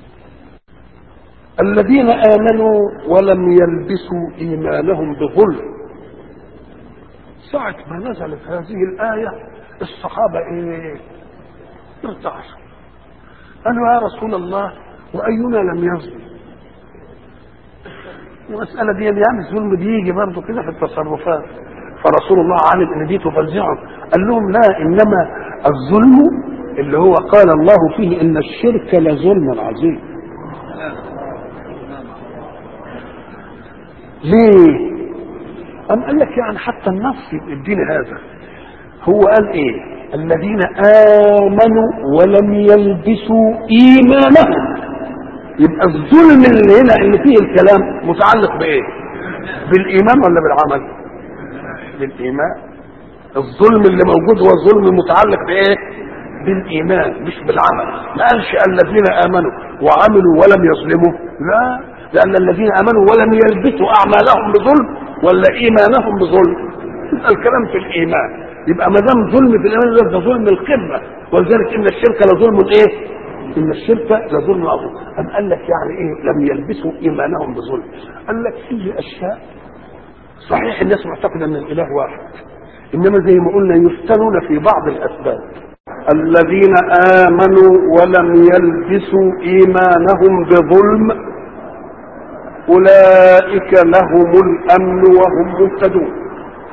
الذين امنوا ولم يلبسوا ايمانهم بظلم ساعة ما نزلت هذه الآية الصحابة إيه؟ ارتعشوا قالوا يا رسول الله وأينا لم يظلم المسألة دي يعني الظلم بيجي برضه كده في التصرفات فرسول الله علم ان دي تفزعهم قال لهم لا انما الظلم اللي هو قال الله فيه ان الشرك لظلم عظيم ليه أم قال لك يعني حتى النص يديني هذا هو قال ايه الذين امنوا ولم يلبسوا ايمانهم يبقى الظلم اللي هنا اللي فيه الكلام متعلق بايه بالايمان ولا بالعمل بالايمان الظلم اللي موجود هو ظلم متعلق بايه بالايمان مش بالعمل ما قالش الذين امنوا وعملوا ولم يظلموا لا لان الذين امنوا ولم يلبسوا اعمالهم بظلم ولا ايمانهم بظلم يبقى الكلام في الايمان يبقى ما دام ظلم في الايمان ده ظلم القمه ولذلك ان الشرك لظلم ايه؟ ان الشرك لظلم عظيم أم قال لك يعني ايه لم يلبسوا ايمانهم بظلم قال لك فيه اشياء صحيح الناس معتقده ان الاله واحد انما زي ما قلنا يفتنون في بعض الاسباب الذين امنوا ولم يلبسوا ايمانهم بظلم اولئك لهم الامن وهم مهتدون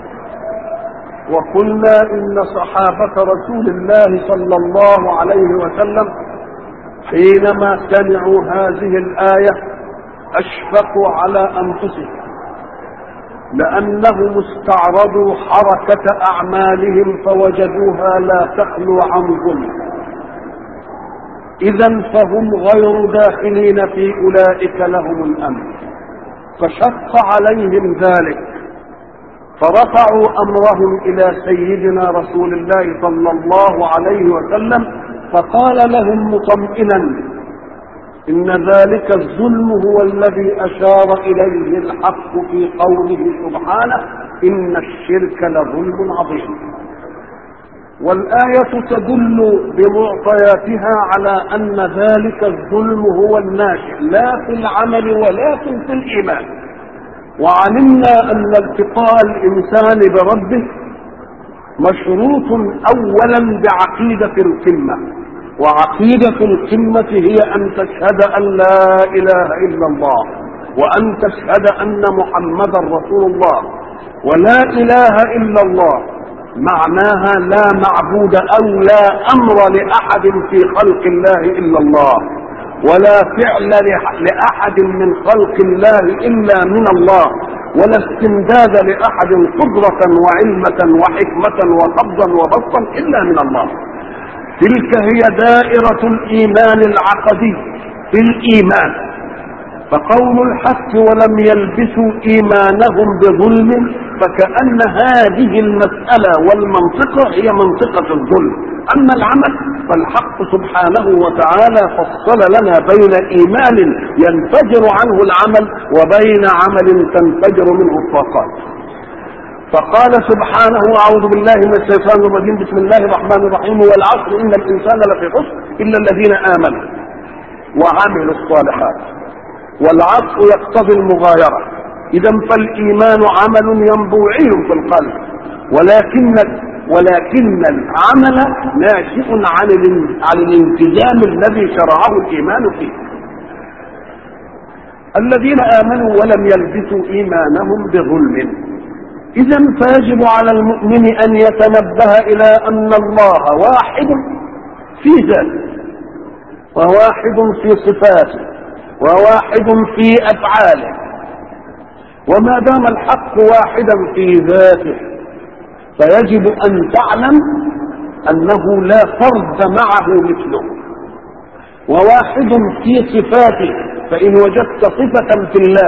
وقلنا ان صحابه رسول الله صلى الله عليه وسلم حينما سمعوا هذه الايه اشفقوا على انفسهم لانهم استعرضوا حركه اعمالهم فوجدوها لا تخلو عن ظلم اذا فهم غير داخلين في اولئك لهم الامن فشق عليهم ذلك فرفعوا امرهم الى سيدنا رسول الله صلى الله عليه وسلم فقال لهم مطمئنا ان ذلك الظلم هو الذي اشار اليه الحق في قوله سبحانه ان الشرك لظلم عظيم والايه تدل بمعطياتها على ان ذلك الظلم هو الناشئ لا في العمل ولكن في الايمان وعلمنا ان التقاء الانسان بربه مشروط اولا بعقيده القمه وعقيدة القمة هي أن تشهد أن لا إله إلا الله وأن تشهد أن محمدا رسول الله ولا إله إلا الله معناها لا معبود أو لا أمر لأحد في خلق الله إلا الله ولا فعل لأحد من خلق الله إلا من الله ولا استمداد لأحد قدرة وعلمة وحكمة وقبضا وبسطا إلا من الله تلك هي دائرة الإيمان العقدي في الإيمان فقول الحق ولم يلبسوا إيمانهم بظلم فكأن هذه المسألة والمنطقة هي منطقة الظلم أما العمل فالحق سبحانه وتعالى فصل لنا بين إيمان ينفجر عنه العمل وبين عمل تنفجر منه الطاقات فقال سبحانه اعوذ بالله من الشيطان الرجيم بسم الله الرحمن الرحيم والعصر ان الانسان لفي خسر الا الذين امنوا وعملوا الصالحات والعصر يقتضي المغايره اذا فالايمان عمل ينبوعي في القلب ولكن ولكن العمل ناشئ عن عن الالتزام الذي شرعه الايمان فيه الذين امنوا ولم يلبسوا ايمانهم بظلم إذا فيجب على المؤمن أن يتنبه إلى أن الله واحد في ذاته وواحد في صفاته وواحد في أفعاله وما دام الحق واحدا في ذاته فيجب أن تعلم أنه لا فرد معه مثله وواحد في صفاته فإن وجدت صفة في الله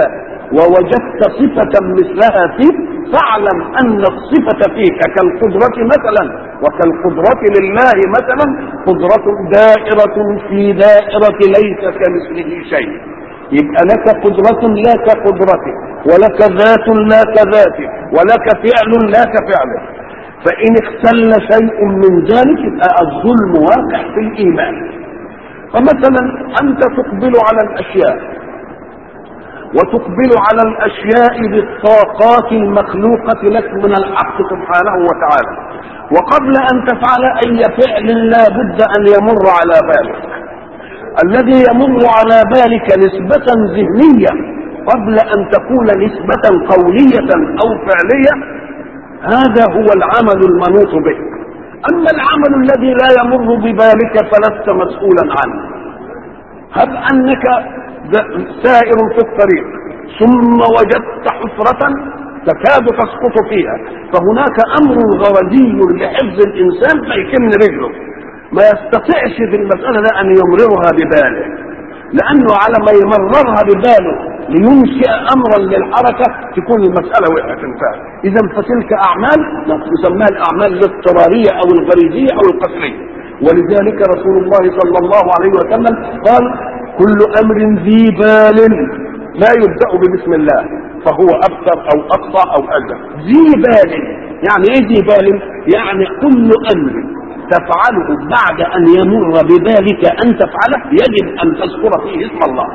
ووجدت صفة مثلها فيك فاعلم أن الصفة فيك كالقدرة مثلا وكالقدرة لله مثلا قدرة دائرة في دائرة ليس كمثله شيء يبقى لك قدرة لا كقدرته ولك ذات لا كذاته ولك فعل لا كفعله فإن اختل شيء من ذلك يبقى الظلم واقع في الإيمان فمثلا أنت تقبل على الأشياء وتقبل على الاشياء بالطاقات المخلوقه لك من الحق سبحانه وتعالى وقبل ان تفعل اي فعل لا بد ان يمر على بالك الذي يمر على بالك نسبة ذهنية قبل ان تكون نسبة قولية او فعلية هذا هو العمل المنوط به اما العمل الذي لا يمر ببالك فلست مسؤولا عنه هب انك سائر في الطريق ثم وجدت حفرة تكاد تسقط فيها فهناك امر غرزي لحفظ الانسان فيكن رجله ما يستطيعش في المسألة ده ان يمررها بباله لانه على ما يمررها بباله لينشئ امرا للحركة تكون المسألة وقعت انتهت اذا فتلك اعمال يسمىها الاعمال الاضطرارية او الغريزية او القسرية ولذلك رسول الله صلى الله عليه وسلم قال كل امر ذي بال لا يبدا ببسم الله فهو ابتر او اقطع او اجل ذي بال يعني ايه ذي بال يعني كل امر تفعله بعد ان يمر ببالك ان تفعله يجب ان تذكر فيه اسم الله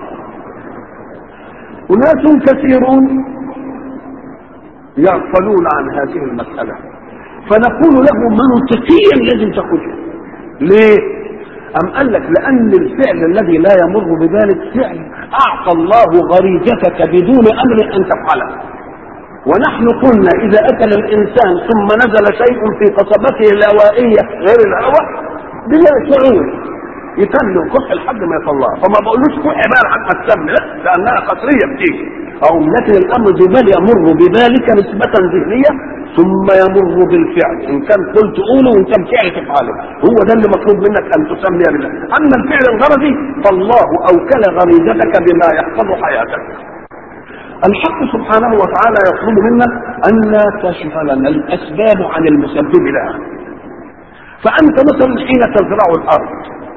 اناس كثيرون يغفلون عن هذه المساله فنقول له منطقيا لازم تاخذها ليه أم قال لك لأن الفعل الذي لا يمر بذلك فعل أعطى الله غريزتك بدون أمر أن تفعله ونحن قلنا إذا أكل الإنسان ثم نزل شيء في قصبته الهوائية غير الهواء بلا شعور يتم الكح لحد ما يطلعها فما بقولوش كح بقى لحد ما تسمي لا لأنها قصرية بتيجي أو لكن الأمر ببال يمر بذلك نسبة ذهنية ثم يمر بالفعل ان كان قلت قوله وان كان فعل تفعله هو ده اللي مطلوب منك ان تسمي بالله اما الفعل الغرضي فالله اوكل غريزتك بما يحفظ حياتك الحق سبحانه وتعالى يطلب منا ان لا تشغلنا الاسباب عن المسبب لها فانت مثلا حين تزرع الارض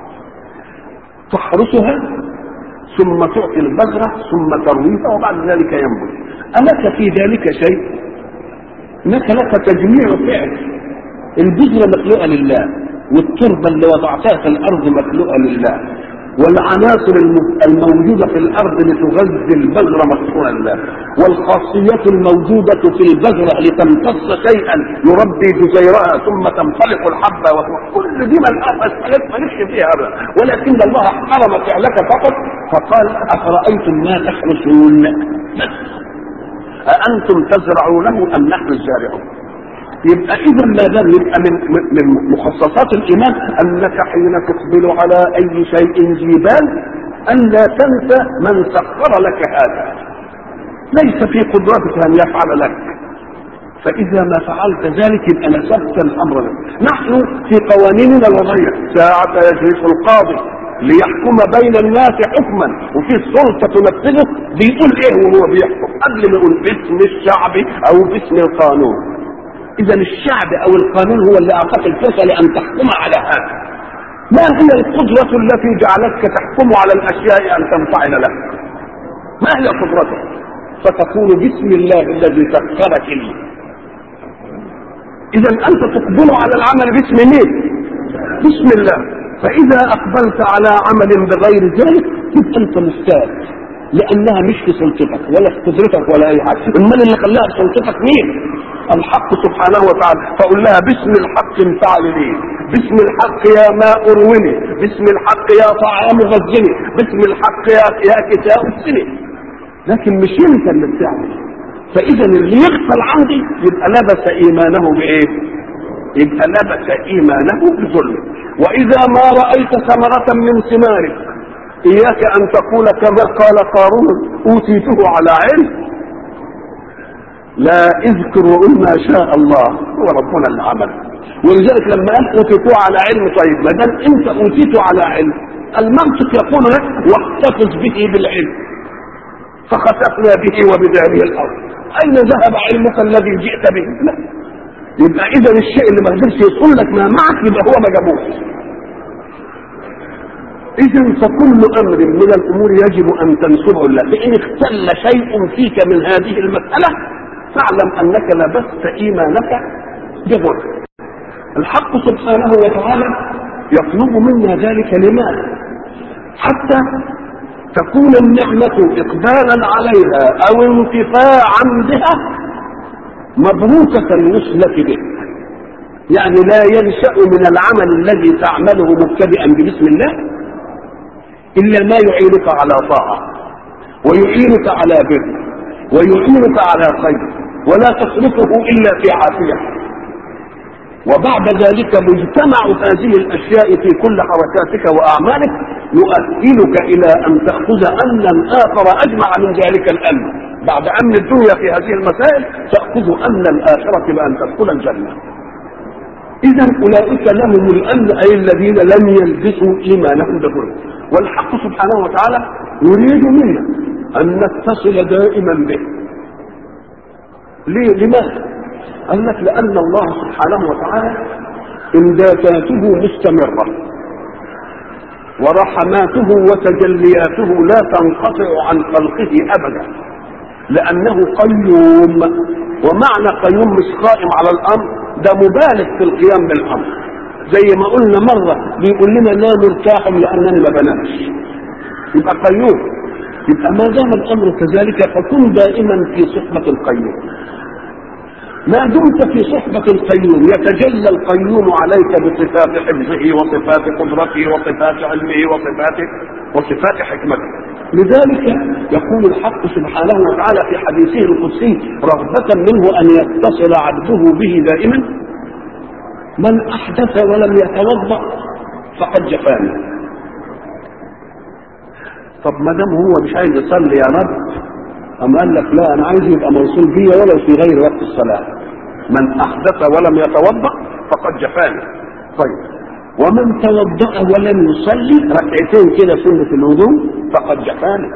تحرسها ثم تعطي البذره ثم ترويها وبعد ذلك ينبت الك في ذلك شيء انك لك تجميع فعل البذرة مخلوقة لله والتربة اللي وضعتها في الأرض مخلوقة لله والعناصر الموجودة في الأرض لتغذي البذرة مخلوقة لله والخاصيات الموجودة في البذرة لتمتص شيئا يربي جزيرها ثم تنطلق الحبة وكل دي من مسألة مالكش فيها أبدا ولكن الله حرم فعلك فقط فقال أفرأيتم ما تحرسون بس أأنتم تزرعونه أم نحن الزارعون يبقى إذا ما دام يبقى من من مخصصات الإيمان أنك حين تقبل على أي شيء ذي بال أن لا تنسى من سخر لك هذا ليس في قدرتك أن يفعل لك فإذا ما فعلت ذلك يبقى نسبت الأمر لك نحن في قوانيننا الوضعية ساعة يجلس القاضي ليحكم بين الناس حكما وفي السلطة تنفذه بيقول ايه وهو بيحكم قبل ما يقول باسم الشعب او باسم القانون اذا الشعب او القانون هو اللي اعطاك الفرصة لان تحكم على هذا ما هي القدرة التي جعلتك تحكم على الاشياء ان تنفعل لك ما هي قدرتك فتقول بسم الله الذي سخرك لي اذا انت تقبل على العمل باسم مين بسم الله فإذا أقبلت على عمل بغير ذلك تبقى أنت مستاء لأنها مش في سلطتك ولا في قدرتك ولا أي حاجة أمال اللي خلاها في سلطتك مين؟ الحق سبحانه وتعالى فقل لها باسم الحق انفعل لي باسم الحق يا ماء اروني باسم الحق يا طعام غزني باسم الحق يا يا كتاب اسني لكن مش انت اللي بتعمل فاذا اللي يغفل عندي يبقى لبس ايمانه بايه؟ يبقى لبس ايمانه بظلم واذا ما رايت ثمره من ثمارك اياك ان تقول كما قال قارون اوتيته على علم لا اذكر وقل ما شاء الله هو ربنا اللي عمل ولذلك لما قال اوتيته على علم طيب ما دام انت اوتيته على علم المنطق يقول لك واحتفظ به بالعلم فخسفنا به وبداره الارض اين ذهب علمك الذي جئت به لا يبقى اذا الشيء اللي ما قدرش يوصل لك ما معك يبقى هو ما جابوش اذا فكل امر من الامور يجب ان تنسبه لله فان اختل شيء فيك من هذه المساله فاعلم انك لبست ايمانك بغر الحق سبحانه وتعالى يطلب منا ذلك لماذا حتى تكون النعمة إقبالا عليها أو انتفاعا بها مبروكة النسلة به يعني لا ينشأ من العمل الذي تعمله مبتدئا ببسم الله إلا ما يعينك على طاعة ويعينك على بر ويعينك على خير ولا تصرفه إلا في عافية وبعد ذلك مجتمع هذه الاشياء في كل حركاتك واعمالك يؤهلك الى ان تاخذ امنا اخر اجمع من ذلك الامن بعد امن الدنيا في هذه المسائل تاخذ امن الاخره بان تدخل الجنه اذا اولئك لهم الامن اي الذين لم يلبسوا ايمانهم بظلم والحق سبحانه وتعالى يريد منا ان نتصل دائما به ليه لماذا قال لك لأن الله سبحانه وتعالى إمداداته مستمرة ورحماته وتجلياته لا تنقطع عن خلقه أبدا لأنه قيوم ومعنى قيوم مش قائم على الأمر ده مبالغ في القيام بالأمر زي ما قلنا مرة بيقول لنا لا نرتاح لأننا ما بنامش يبقى قيوم يبقى ما دام الأمر كذلك فكن دائما في صحبة القيوم ما دمت في صحبة القيوم يتجلى القيوم عليك بصفات حفظه وصفات قدرته وصفات علمه وصفات وصفات حكمته لذلك يقول الحق سبحانه وتعالى في حديثه القدسي رغبة منه أن يتصل عبده به دائما من أحدث ولم يتوضأ فقد جفاني طب ما دام هو مش عايز يصلي يا رب أم قال لك لا أنا عايز يبقى موصول بيا ولو في غير وقت الصلاة من أحدث ولم يتوضأ فقد جفاني طيب ومن توضأ ولم يصلي ركعتين كده سنة الوضوء فقد جفاني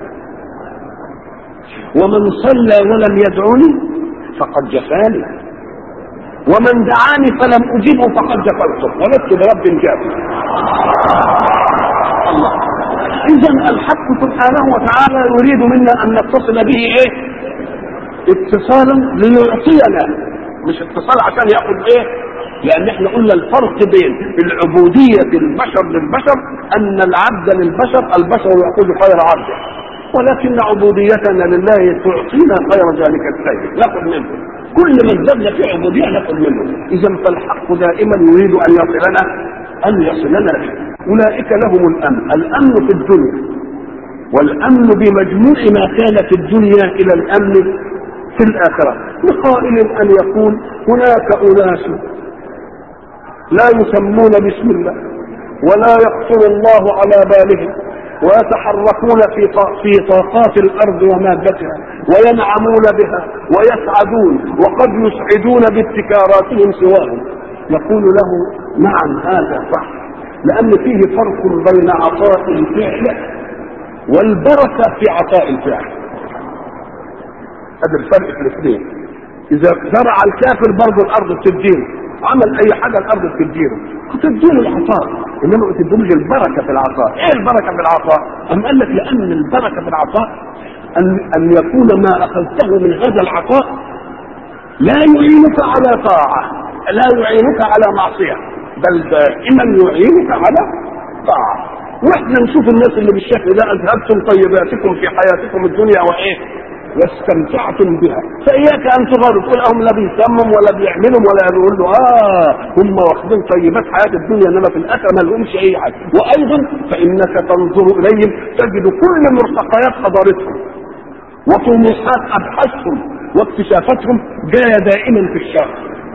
ومن صلى ولم يدعوني فقد جفاني ومن دعاني فلم أجبه فقد جفرته ولست برب جاف الله اذا الحق سبحانه وتعالى يريد منا ان نتصل به ايه اتصالا ليعطينا مش اتصال عشان ياخذ ايه لان احنا قلنا الفرق بين العبودية البشر للبشر ان العبد للبشر البشر يأخذ خير عبده ولكن عبوديتنا لله تعطينا خير ذلك الخير ناخذ منه كل ما ازددنا في عبودية ناخذ منه اذا فالحق دائما يريد ان يصلنا ان يصلنا به اولئك لهم الامن الامن في الدنيا والامن بمجموع ما كان في الدنيا الى الامن في الاخره لقائل ان يقول هناك اناس لا يسمون باسم الله ولا يخطر الله على بالهم ويتحركون في في طاقات الارض ومادتها وينعمون بها ويسعدون وقد يسعدون بابتكاراتهم سواهم يقول له نعم هذا صح لأن فيه فرق بين عطاء الفعل والبركة في عطاء الفعل هذا الفرق في الاثنين إذا زرع الكافر برضه الأرض بتديله عمل أي حاجة الأرض بتديله بتديله العطاء إنما ما بتديلوش البركة في العطاء إيه البركة في العطاء؟ أم قال لك لأن البركة في العطاء أن أن يكون ما أخذته من هذا العطاء لا يعينك على طاعة لا يعينك على معصية بل دائما يعينك على طاعة واحنا نشوف الناس اللي بالشكل ده اذهبتم طيباتكم في حياتكم الدنيا وايه واستمتعتم بها فاياك ان تغادر تقول هم لا بيسمم ولا بيعملوا ولا يقول له اه هم واخدين طيبات حياه الدنيا انما في الاخر ما لهمش اي حاجه وايضا فانك تنظر اليهم تجد كل مرتقيات حضارتهم وطموحات ابحاثهم واكتشافاتهم جايه دائما في الشر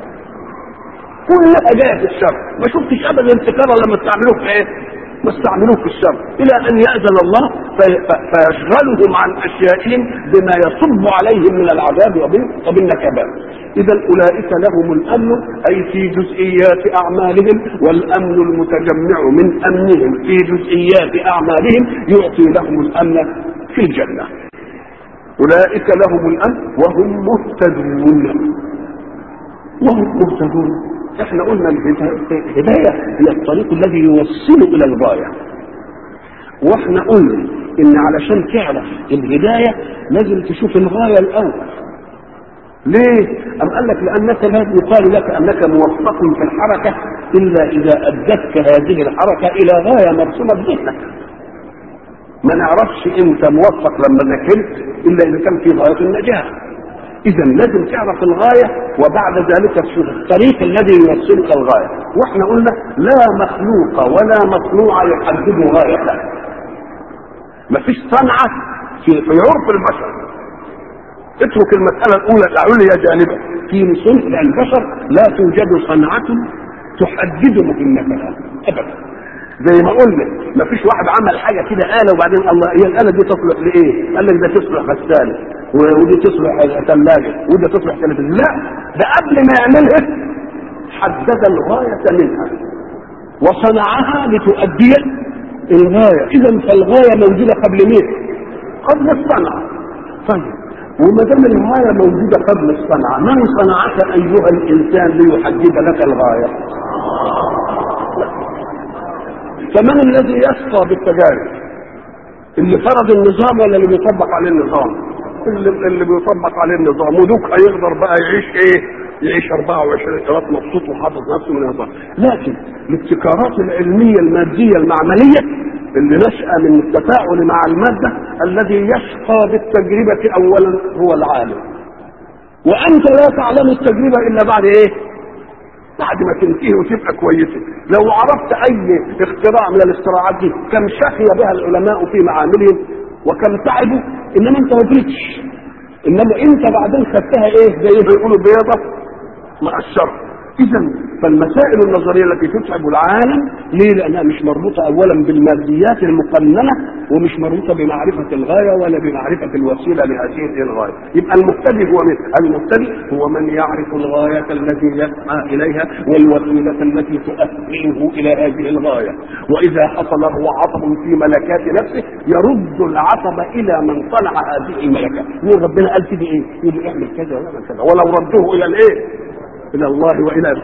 كلها جايه في الشر ما شفتش ابدا انتكاره لما استعملوه في ايه ما استعملوه في الشر الى ان ياذن الله في فيشغلهم عن اشيائهم بما يصب عليهم من العذاب وبالنكبات اذا اولئك لهم الامن اي في جزئيات اعمالهم والامن المتجمع من امنهم في جزئيات اعمالهم يعطي لهم الامن في الجنه اولئك لهم الامن وهم مهتدون وهم مهتدون احنا قلنا الهدايه هي الطريق الذي يوصل الى الغايه واحنا قلنا ان علشان تعرف الهدايه لازم تشوف الغايه الاول ليه؟ أم قال لك لأنك لا يقال لك أنك موفق في الحركة إلا إذا أدتك هذه الحركة إلى غاية مرسومة بذهنك. ما نعرفش أنت موفق لما ذاكرت إلا إذا كان في غاية النجاة. إذا لازم تعرف الغاية وبعد ذلك تشوف الطريق الذي يوصل إلى الغاية. وإحنا قلنا لا مخلوق ولا مصنوع يحدد غايته. مفيش صنعة في في عرف البشر اترك المسألة الأولى العليا جانبا في صنع البشر لا توجد صنعة تحدد مهمتها أبدا زي ما قلنا ما فيش واحد عمل حاجة كده آلة وبعدين الله هي الآلة دي تصلح لإيه؟ قال لك ده تصلح غسالة ودي تصلح ثلاجة ودي تصلح تلفزيون لا ده قبل ما يعملها حدد الغاية منها وصنعها لتؤدي الغاية إذا فالغاية موجودة قبل مين؟ قبل الصنعة طيب وما دام الغايه موجوده قبل الصنعه من صنعك ايها الانسان ليحدد لك الغايه فمن الذي يشقى بالتجارب اللي فرض النظام ولا اللي بيطبق عليه النظام اللي, اللي بيطبق عليه النظام ودوك هيقدر بقى يعيش ايه يعيش 24 قيراط مبسوط وحاطط نفسه من النظام لكن الابتكارات العلميه الماديه المعمليه اللي نشأ من التفاعل مع المادة الذي يشقى بالتجربة أولا هو العالم وأنت لا تعلم التجربة إلا بعد إيه بعد ما تنتهي وتبقى كويسة لو عرفت أي اختراع من الاختراعات دي كم شقي بها العلماء في معاملهم وكم تعبوا إنما أنت ما جريتش إنما أنت بعدين خدتها إيه زي ما يقولوا بيضة مع الشر اذا فالمسائل النظريه التي تتعب العالم ليه؟ لانها مش مربوطه اولا بالماديات المقننه ومش مربوطه بمعرفه الغايه ولا بمعرفه الوسيله لهذه الغايه. يبقى المبتدئ هو من؟ المبتدئ هو من يعرف الغايه التي يسعى اليها والوسيله التي تؤهله الى هذه الغايه. واذا حصل له عطب في ملكات نفسه يرد العطب الى من صنع هذه الملكات. يقول ربنا قال كده ايه؟ يقول اعمل كذا واعمل كذا ولو ردوه الى الايه؟ الى الله والى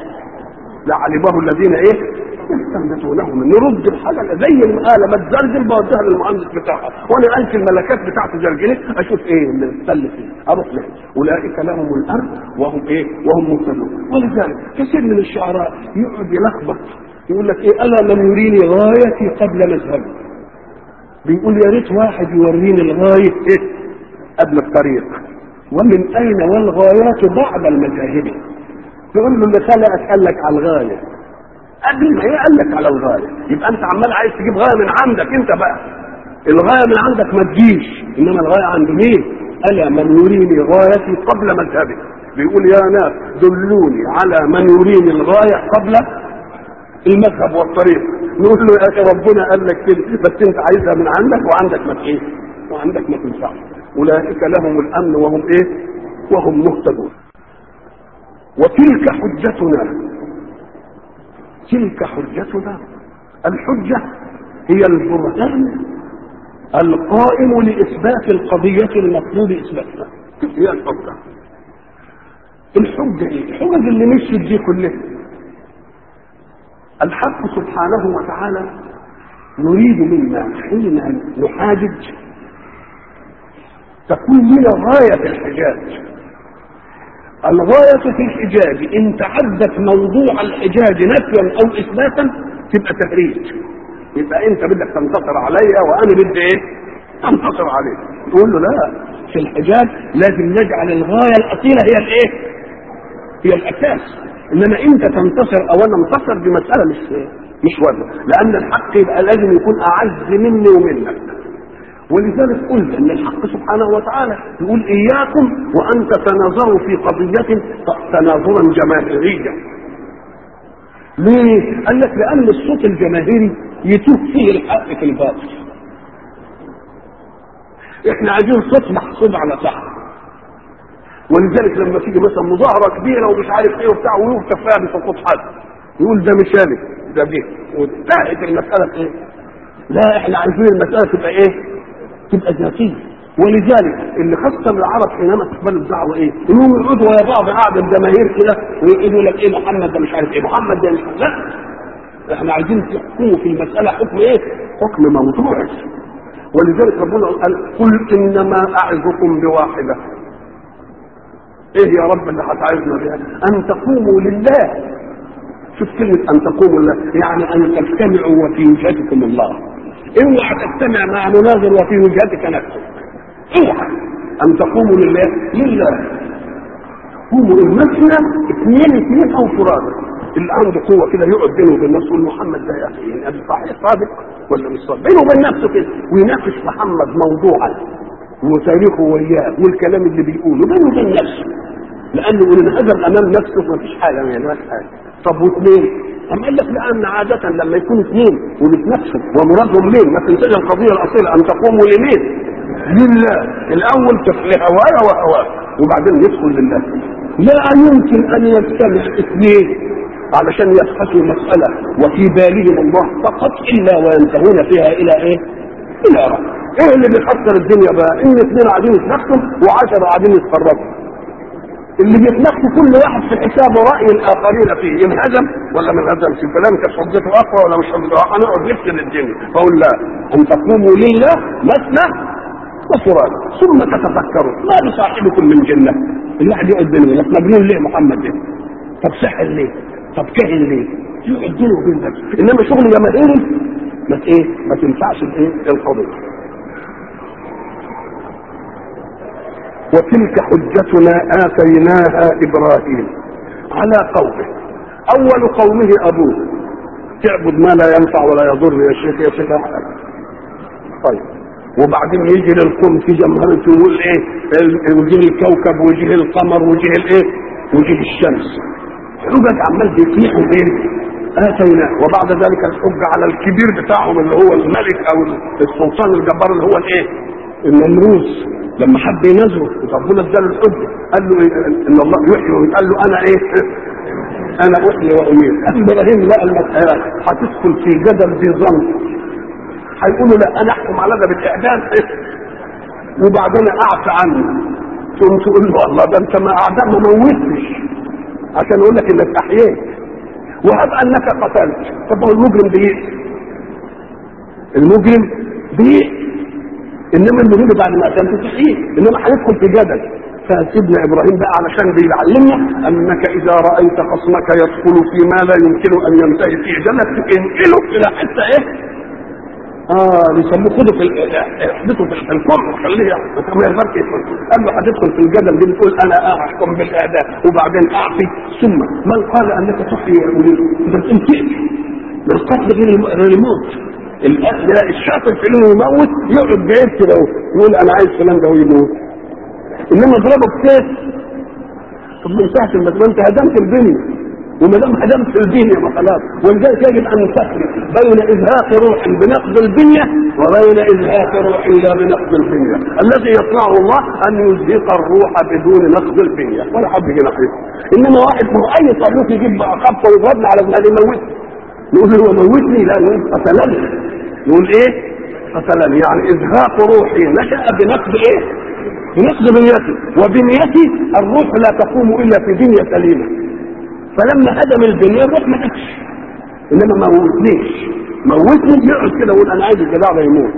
لعلمه الذين ايه يستنبطونه من نرد الحاجه زي الاله ما تزلزل بوديها للمهندس بتاعها وانا انسى الملكات بتاعت زلزلت اشوف ايه اللي استل فيه اروح له اولئك لهم الامر وهم ايه وهم مهتدون ولذلك كثير من الشعراء يقعد يلخبط يقول لك ايه الا من يريني غايتي قبل مذهبي بيقول يا ريت واحد يوريني الغايه ايه قبل الطريق ومن اين والغايات بعد المذاهب تقول له اللي خلقك قال لك على الغايه قبل ما هي قال لك على الغايه يبقى انت عمال عايز تجيب غايه من عندك انت بقى الغايه من عندك ما تجيش انما الغايه عند مين؟ الا من يريني غايتي قبل مذهبي بيقول يا ناس دلوني على من يريني الغايه قبل المذهب والطريق نقول له يا اخي ربنا قال لك كده بس انت عايزها من عندك وعندك ما ايه؟ وعندك ما تنفعش اولئك لهم الامن وهم ايه؟ وهم مهتدون وتلك حجتنا تلك حجتنا الحجة هي البرهان القائم لإثبات القضية المطلوب إثباتها هي الحجة الحجة إيه؟ الحجج اللي مشيت دي كلها الحق سبحانه وتعالى يريد منا حين نحاجج تكون لنا غاية الحجاج الغاية في الحجاج إن تعدت موضوع الحجاج نفيا أو إثباتا تبقى تهريج يبقى أنت بدك تنتصر عليا وأنا بدي إيه؟ أنتصر عليك تقول له لا في الحجاج لازم نجعل الغاية الأصيلة هي الإيه؟ هي الأساس إنما أنت تنتصر أو أنا انتصر دي مسألة مش مش واجبة لأن الحق يبقى لازم يكون أعز مني ومنك ولذلك قلت ان الحق سبحانه وتعالى يقول اياكم وان تتناظروا في قضيه تناظرا جماهيريا. ليه؟ قال لك لان الصوت الجماهيري يتوه فيه الحق في الباطل. احنا عايزين صوت محسوب على صح. ولذلك لما تيجي مثلا مظاهره كبيره ومش عارف ايه وبتاع ويكتب فيها بسقوط حد يقول ده مثالي ده جه وانتهت المساله ايه؟ لا احنا عايزين المساله تبقى ايه؟ تبقى ذاتيه ولذلك اللي خاصة العرب حينما تقبلوا الدعوة ايه؟ انهم يقعدوا ويا بعض قاعد الجماهير كده ويقولوا لك ايه محمد ده مش عارف ايه محمد ده مش عارف لا احنا عايزين تحكموا في المسألة حكم ايه؟ حكم موضوعي ولذلك ربنا قال قل انما اعظكم بواحدة ايه يا رب اللي هتعظنا بها؟ ان تقوموا لله شوف كلمة أن تقوموا لله يعني أن تجتمعوا وفي وجهتكم الله اوعى تجتمع مع مناظر وفي وجهتك نفسك اوعى أن تقوموا لله لله قوموا المثنى اثنين اثنين أو فرادى اللي عنده قوة كده يقعد بينه وبين نفسه يقول محمد ده يا أخي يعني صحيح صادق ولا مش صادق بينه وبين نفسه كده ويناقش محمد موضوعا وتاريخه وياه والكلام اللي بيقوله بينه وبين نفسه لانه ان هذا امام نفسه ما فيش حاجه ما يعملش حاجه طب واثنين أم قال لك لأن عادة لما يكون اثنين وبتنافسوا ومرادهم مين؟ ما تنساش القضية الأصيلة أن تقوموا لمين؟ لله الأول تفلي هوايا وهواك وبعدين يدخل لله لا يمكن أن يجتمع اثنين علشان يبحثوا مسألة وفي بالهم الله فقط إلا وينتهون فيها إلى إيه؟ إلى رب إيه اللي بيخسر الدنيا بقى؟ إن اثنين قاعدين يتنافسوا وعشرة قاعدين يتفرجوا اللي بيتناقشوا كل واحد في حسابه راي الاخرين فيه ينهزم ولا ما انهزمش فلان كانت حجته اقوى ولا مش حجته هنقعد نفسد الدنيا فاقول لا ان تقوموا لله مثنى وفراد ثم تتفكروا ما بصاحبكم من جنه الواحد يقعد بينه لك مجنون ليه محمد ده طب سحر ليه طب كاهن ليه يقعد بينه وبين نفسه انما شغل جماهيري ما ايه ما تنفعش الايه القضيه وتلك حجتنا آتيناها إبراهيم على قومه أول قومه أبوه تعبد ما لا ينفع ولا يضر يا شيخ يا شيخ أحمد طيب وبعدين يجي للقوم في جمهرة يقول ايه وجه الكوكب وجه القمر وجه الايه وجه الشمس يقعد عمال بيطيحوا ايه اتيناه وبعد ذلك الحج على الكبير بتاعهم اللي هو الملك او السلطان الجبار اللي هو الايه النمروز لما حب ينزله ربنا اداله الحجه قال له إيه؟ ان الله يحيي قال له انا ايه انا احيي واميت ابراهيم لا المساله هتدخل في جدل ذي ظن هيقولوا لا انا احكم على ده بالاعدام وبعدين اعفى عنه تقوم تقول له الله ده انت ما اعدام ما موتش عشان اقول لك انك احييت وهب انك قتلت طب هو المجرم بيأتي المجرم بيأتي انما المهم بعد ما قتلته تحييه انما هندخل في جدل فسيدنا ابراهيم بقى علشان بيعلمنا انك اذا رايت خصمك يدخل فيما لا يمكن ان ينتهي فيه جدلك انقله الى حته ايه؟ اه بيسموه خده في احدثه في الكفر خليه ما يقدرش يدخل قال له هتدخل في الجدل دي بتقول انا احكم بالاعداء وبعدين اعطي ثم من قال انك تحيي يا وليد انت بتقول تقتل القتل غير الموت الشاطر في انه يموت يقعد بعيد كده يقول انا عايز فلان ده ويموت انما اضربه بسيف طب ما انتهت المسألة انت هدمت الدنيا وما دام هدمت الدنيا ما خلاص ولذلك يجب ان تفرق بين ازهاق روح بنقض البنية وبين ازهاق روح لا بنقض البنية الذي يصنعه الله ان يزهق الروح بدون نقض البنية ولا حد يجي ناحيته انما واحد من اي طريق يجيب خبطه ويضربني على دماغي يموتني نقول هو موتني لا نقول قتلني نقول ايه قتلني يعني ازهاق روحي نشا بنقض ايه بنقض بنيتي وبنيتي الروح لا تقوم الا في بنيه سليمه فلما هدم البنيه الروح ما جاتش انما ما موتنيش موتني يقعد كده يقول انا عايز الجدع ده يموت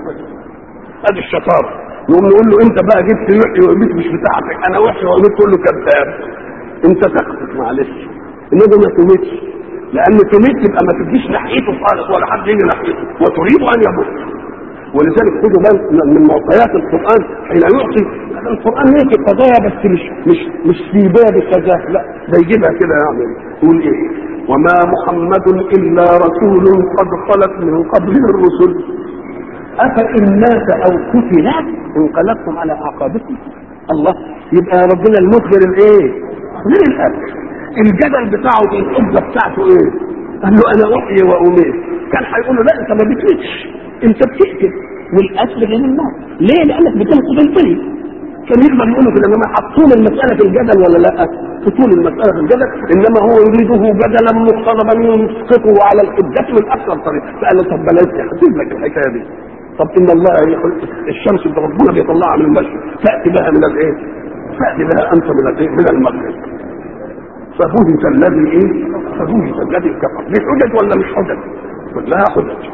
ادي الشطاره نقوم نقول له انت بقى جبت يحيي ويميت مش بتاعتك انا وحي ويميت تقول له كذاب انت تقصد معلش انما ما تموتش لان تميت تبقى ما تجيش ناحيته خالص ولا حد يجي ناحيته وتريد ان يموت ولذلك خدوا بالك من معطيات القران حين يعطي القران يعطي قضايا بس مش مش مش في باب كذا لا ده يجيبها كده يعني يقول ايه وما محمد الا رسول قد خلت من قبله الرسل افان مات او قتل انقلبتم على اعقابكم الله يبقى ربنا المخبر الايه من الاكل الجدل بتاعه في الحجه بتاعته ايه؟ قال له انا احيي واميت كان هيقول له لا انت ما بتموتش انت بتقتل والقتل غير الموت ليه؟ لانك بتنقض الدنيا كان يقدر يقول كده انما حطول المساله في الجدل ولا لا؟ حطول المساله في الجدل انما هو يريده بدلا مقتضبا يسقطه على الحجه من اكثر طريق فقال له طب بلاش هسيب لك الحكايه دي طب ان الله يخلق الشمس اللي ربنا بيطلعها من المشرق تاتي بها من الايه؟ تاتي بها انت من الايه؟ من المغرب فبهت الذي ايه؟ فبهت الذي كفر دي حجج ولا مش حجج؟ كلها حجج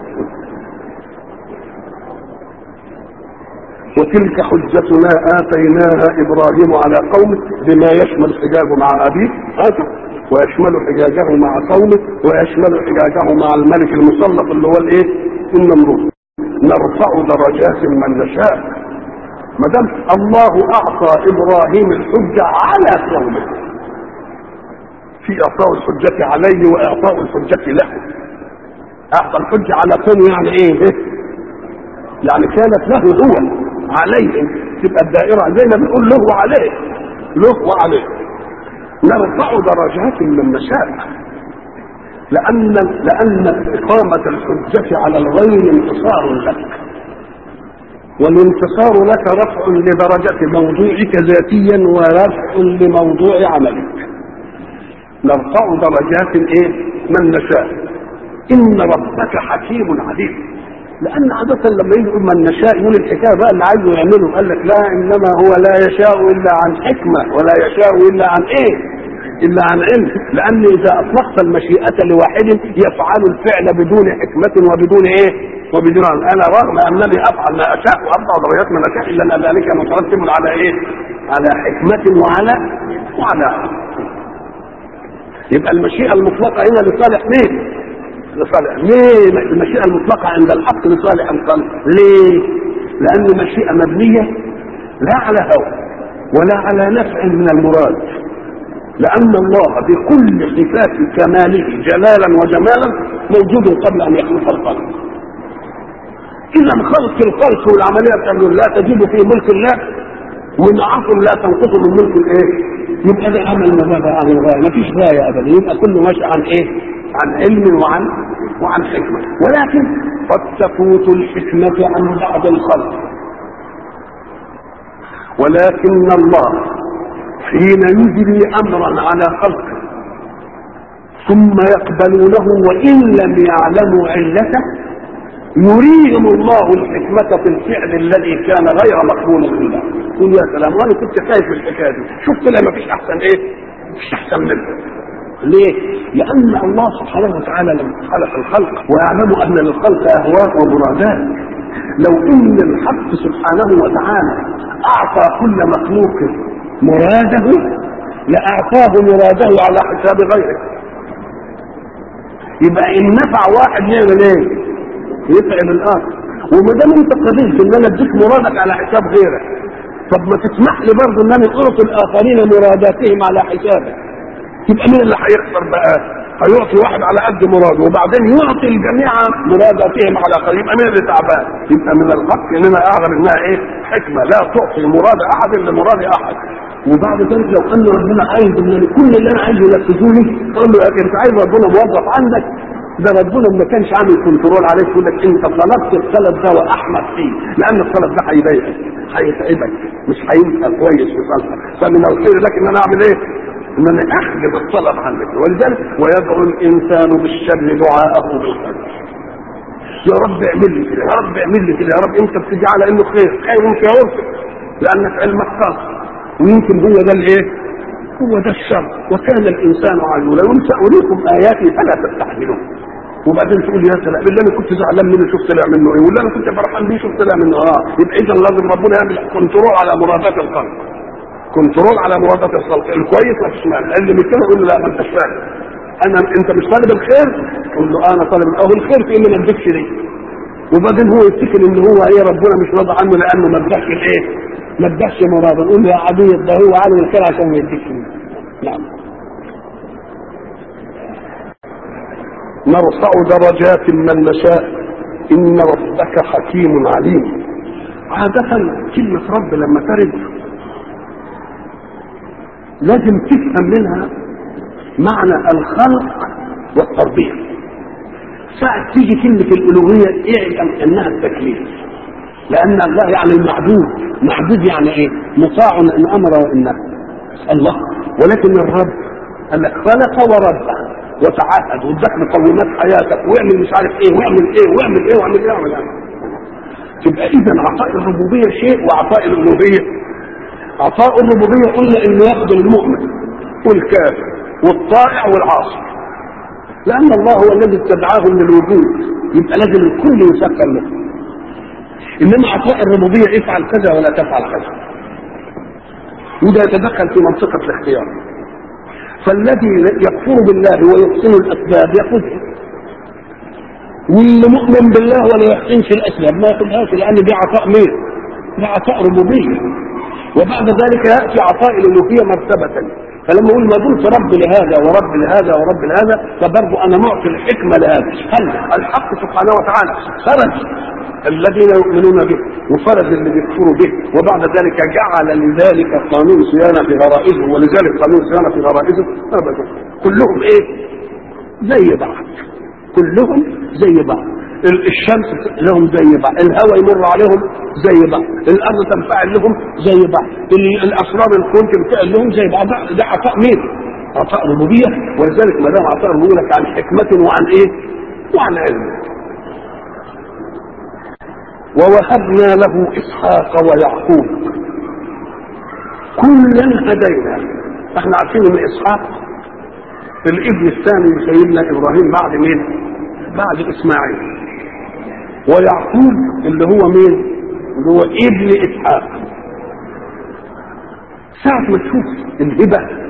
وتلك حجتنا اتيناها ابراهيم على قومه بما يشمل حجاجه مع ابيه هذا ويشمل حجاجه مع قومه ويشمل حجاجه مع الملك المسلط اللي هو الايه؟ النمرود نرفع درجات من نشاء ما دام الله اعطى ابراهيم الحجه على قومه في اعطاء الحجه عليه واعطاء الحجه له اعطى الحجه على قومه يعني ايه؟ يعني كانت له هو عليهم تبقى الدائره زي ما بنقول له وعليه له وعليه نرفع درجات من نشاء لأن لأن إقامة الحجة على الغير انتصار لك والانتصار لك رفع لدرجة موضوعك ذاتيا ورفع لموضوع عملك نرفع درجات ايه من نشاء إن ربك حكيم عليم لأن عادة لما يجي يقول من نشاء يقول الحكاية بقى اللي عايزه يعمله قال لك لا إنما هو لا يشاء إلا عن حكمة ولا يشاء إلا عن إيه الا عن علم لان اذا اطلقت المشيئه لواحد يفعل الفعل بدون حكمه وبدون ايه وبدون علم. انا رغم انني افعل ما اشاء وارفع درجات ما اشاء الا ان ذلك مترتب على ايه على حكمه وعلى وعلى يبقى المشيئه المطلقه هنا لصالح مين لصالح ليه المشيئه المطلقه عند الحق لصالح الخلق ليه لان المشيئه مبنيه لا على هوى ولا على نفع من المراد لأن الله بكل صفات كماله جلالا وجمالا موجود قبل أن يخلق الخلق. إذا خلق الخلق والعملية بتاعته لا تجد في ملك الله ونعة لا تنقص من ملك الإيه؟ يبقى ده عمل مبادئ عن الغاية، ما فيش غاية أبدا، يبقى كله ماشي عن إيه؟ عن علم وعن وعن حكمة، ولكن قد تفوت الحكمة عن بعض الخلق. ولكن الله حين يجري امرا على خلقه ثم يقبلونه وان لم يعلموا علته يريهم الله الحكمة في الفعل الذي كان غير مقبول الله قل يا سلام وانا كنت خايف من الحكايه دي شفت لا ما فيش احسن ايه مفيش احسن منه ليه؟ لأن الله سبحانه وتعالى لما خلق الخلق ويعلم أن للخلق أهواء ومرادات لو إن الحق سبحانه وتعالى أعطى كل مخلوق مراده لأعطاه مراده على حساب غيره يبقى إن نفع واحد يعمل إيه؟ يتعب الآخر وما دام أنت قبلت إن أنا أديك مرادك على حساب غيرك طب ما تسمح لي برضه إن أنا أعطي الآخرين مراداتهم على حسابك يبقى مين اللي هيخسر بقى؟ هيعطي واحد على قد مراده وبعدين يعطي الجميع مراداتهم على قد يبقى مين اللي تعبان؟ يبقى من الحق اننا اعلم انها ايه؟ حكمه لا تعطي مراد احد الا مراد احد وبعد ذلك لو ان ربنا عايز ان كل اللي انا عايزه ينفذه لي اقول له يا اخي انت عايز ربنا موظف عندك ده ربنا ما كانش عامل كنترول عليك يقول لك انت طلبت الطلب ده واحمد فيه لان الطلب ده هيضايقك هيتعبك مش هيبقى كويس في صالحك فمن الخير لك ان انا اعمل ايه؟ ان انا احجب الطلب عنك ولذلك ويدعو الانسان بالشر دعاءه بالخير يا رب اعمل لي كده يا رب اعمل لي كده يا رب انت بتدعي على انه خير خير انت يا رب لانك علمك خاص ويمكن هو ده الايه هو ده الشر وكان الانسان عجولا ساريكم اياتي فلا تستعجلون وبعدين تقول يا سلام اللي انا كنت زعلان منه شوف طلع منه ايه واللي انا كنت فرحان بيه شوف طلع منه اه يبقى اذا لازم ربنا يعمل كنترول على مرادات الخلق كنترول على مرادات الخلق الكويس ما فيش مانع اللي مش كده يقول له لا ما انتش فاهم انا انت مش طالب الخير تقول له انا طالب اهو الخير في اني ما اديكش ليه وبعدين هو يفتكر ان هو ايه ربنا مش راضي عنه لانه ما اداش الايه ما اداش مراده نقول له يا عبيد ده هو عالم الخير عشان ما يديكش ليه نعم نرفع درجات من نشاء ان ربك حكيم عليم عادة كلمة رب لما ترد لازم تفهم منها معنى الخلق والتربية ساعة تيجي كلمة الألوهية اعلم أنها التكليف لأن الله يعني المعبود معبود يعني إيه؟ مطاع إن أمر وإن الله ولكن الرب قال لك خلق ورب وتعهد واداك مقومات حياتك واعمل مش عارف ايه واعمل ايه واعمل ايه واعمل ايه واعمل ايه تبقى اذا عطاء الربوبيه شيء وعطاء الالوهيه عطاء الربوبيه قلنا انه ياخذ المؤمن والكافر والطائع والعاصي لان الله هو الذي استدعاهم للوجود يبقى لازم الكل يسكر له انما عطاء الربوبيه افعل كذا ولا تفعل كذا وده يتدخل في منطقه الاختيار فالذي يكفر بالله ويحسن الاسباب ياخذها واللي مؤمن بالله ولا يحسنش الاسباب ما ياخذهاش لان دي عطاء مين؟ دي عطاء ربوبيه وبعد ذلك ياتي عطاء الالوهيه مرتبه فلما اقول ما دمت رب لهذا ورب لهذا ورب لهذا فبرضه انا معطي الحكمه لهذا هل الحق سبحانه وتعالى فرج الذين يؤمنون به وفرج اللي بيكفروا به وبعد ذلك جعل لذلك قانون صيانه في غرائزه ولذلك قانون صيانه في غرائزه ابدا كلهم ايه؟ زي بعض كلهم زي بعض الشمس لهم زي بعض الهواء يمر عليهم زي بعض الارض تنفعل لهم زي بعض الاسرار الكون تنفعل لهم زي بعض ده عطاء مين عطاء ربوبيه ولذلك ما دام عطاء ربوبيه عن حكمه وعن ايه وعن علم ووهبنا له اسحاق ويعقوب كلا هدينا احنا عارفين ان اسحاق الابن الثاني لسيدنا ابراهيم بعد مين بعد اسماعيل ويعقوب اللي هو مين اللي هو ابن اسحاق ساعة ما تشوف الهبة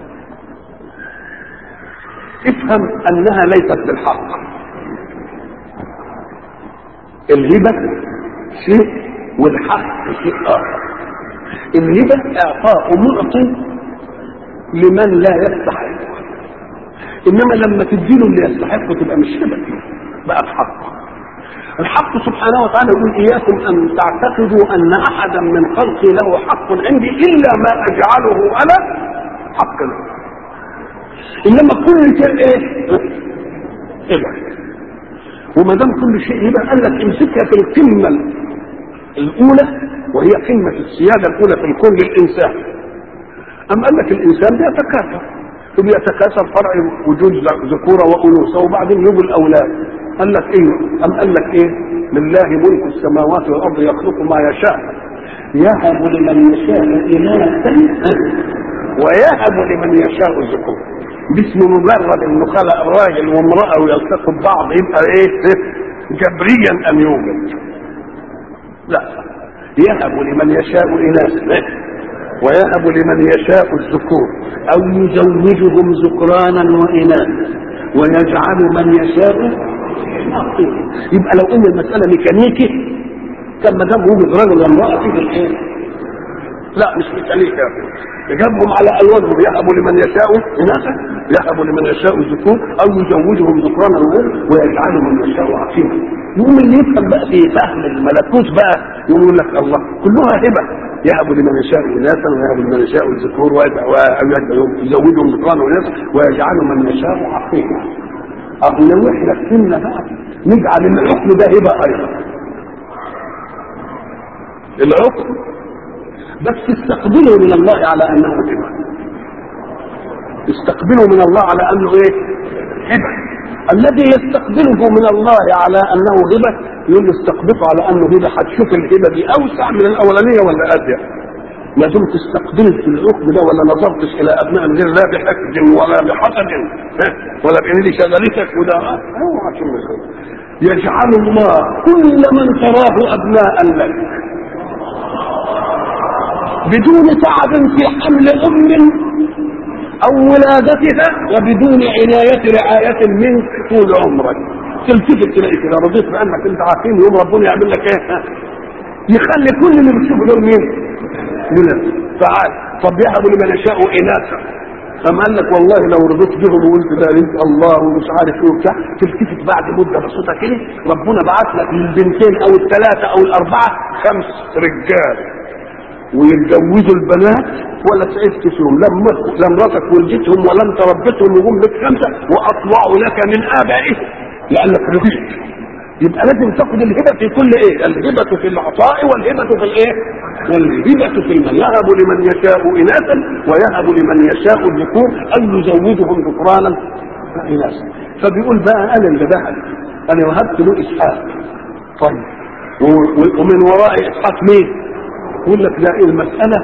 افهم انها ليست بالحق الهبة شيء والحق شيء اخر الهبة اعطاء معطي لمن لا يستحق انما لما تديله اللي يستحقه تبقى مش هبة بقى بحق الحق سبحانه وتعالى يقول اياكم ان تعتقدوا ان احدا من خلقي له حق عندي الا ما اجعله انا حق له انما كل شيء ايه هبه وما دام كل شيء هبه قال لك امسكها في القمه الاولى وهي قمه السياده الاولى في الكون للانسان ام قال لك الانسان بيتكاثر وبيتكاثر فرع وجود ذكوره وانوثه وبعدين يجوا الاولاد قال لك ايه ام قال لك ايه لله ملك السماوات والارض يخلق ما يشاء يهب لمن يشاء اناثا ويهب لمن يشاء الذكور باسم مجرد انه خلق راجل وامراه ويلتقوا ببعض يبقى ايه جبريا ان يوجد لا يهب لمن يشاء اناثا ويهب لمن يشاء الذكور او يزوجهم ذكرانا واناثا ويجعل من يشاء يبقى لو ان المساله ميكانيكي كان ما دام وجد رجل وامراه في الايه؟ لا مش ميكانيكي يا اخي يجابهم على الوانهم يهب لمن يشاء اناثا يهب لمن يشاء الذكور او يزوجهم ذكرانا ويجعل من يشاء عقيما يقوم اللي يفهم بقى في فهم الملكوت بقى يقول لك الله كلها هبه يهب لمن يشاء اناثا ويهب لمن يشاء الذكور ويزوجهم ذكرانا واناثا ويجعل من يشاء عقيما أو لو احنا فهمنا بقى نجعل الحكم ده هبه ايضا الحكم بس استقبلوا من الله على انه هبه استقبلوا من الله على انه ايه هبه الذي يستقبله من الله على انه هبه يقول له استقبله على انه هبه هتشوف الهبه دي اوسع من الاولانيه ولا اضيق ما دمت استقبلت الحكم ده ولا نظرتش الى ابناء غير لا بحقد ولا بحسد ولا بان دي شغلتك وده اوعى يجعل الله كل من تراه ابناء لك بدون تعب في حمل ام او ولادتها وبدون عنايه رعايه منك طول عمرك تلتفت تلاقي كده رضيت بانك انت عارفين يوم ربنا يعمل لك ايه يخلي كل اللي بتشوفه دول مين؟ ولد تعال طب يهب لمن يشاء اناثا أم قال لك والله لو رضيت بهم وقلت ده انت الله ومش عارف ايه وبتاع تلتفت بعد مده بسيطه كده ربنا بعت لك البنتين او الثلاثه او الاربعه خمس رجال ويتجوزوا البنات ولا تعبت فيهم لم لم مراتك ولدتهم ولا انت ربيتهم وهم لك خمسه واطوعوا لك من ابائهم لانك رضيت يبقى لازم تاخد الهبه في كل ايه؟ الهبه في العطاء والهبه في الايه؟ والهبه في المال يهب لمن يشاء اناثا ويهب لمن يشاء الذكور ان يزوجهم ذكرانا واناثا فبيقول بقى انا اللي بهب انا وهبت له اسحاق طيب ومن وراء اسحاق مين يقول لك لا المساله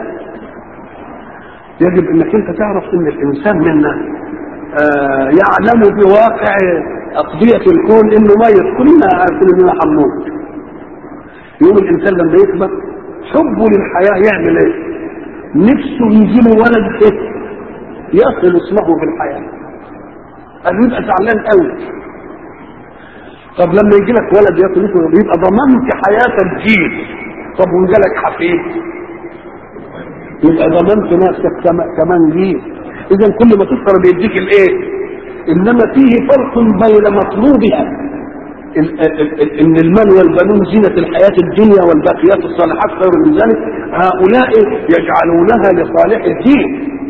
يجب انك انت تعرف ان الانسان منا آه يعلم بواقع اقضيه الكون انه ميت كلنا عارفين اننا هنموت يوم الانسان لما يكبر حبه للحياه يعمل ايه؟ نفسه يجي له ولد إيه؟ يصل اسمه في الحياه قال يبقى زعلان قوي طب لما يجي لك ولد يصل اسمه يبقى ضمنت حياه الجيل طب وان جالك حفيد يبقى ضمنت نفسك كمان جيل اذا كل ما تكثر بيديك الايه انما فيه فرق بين مطلوبها ان المال والبنون زينة الحياة الدنيا والباقيات الصالحات خير من ذلك هؤلاء يجعلونها لصالح الدين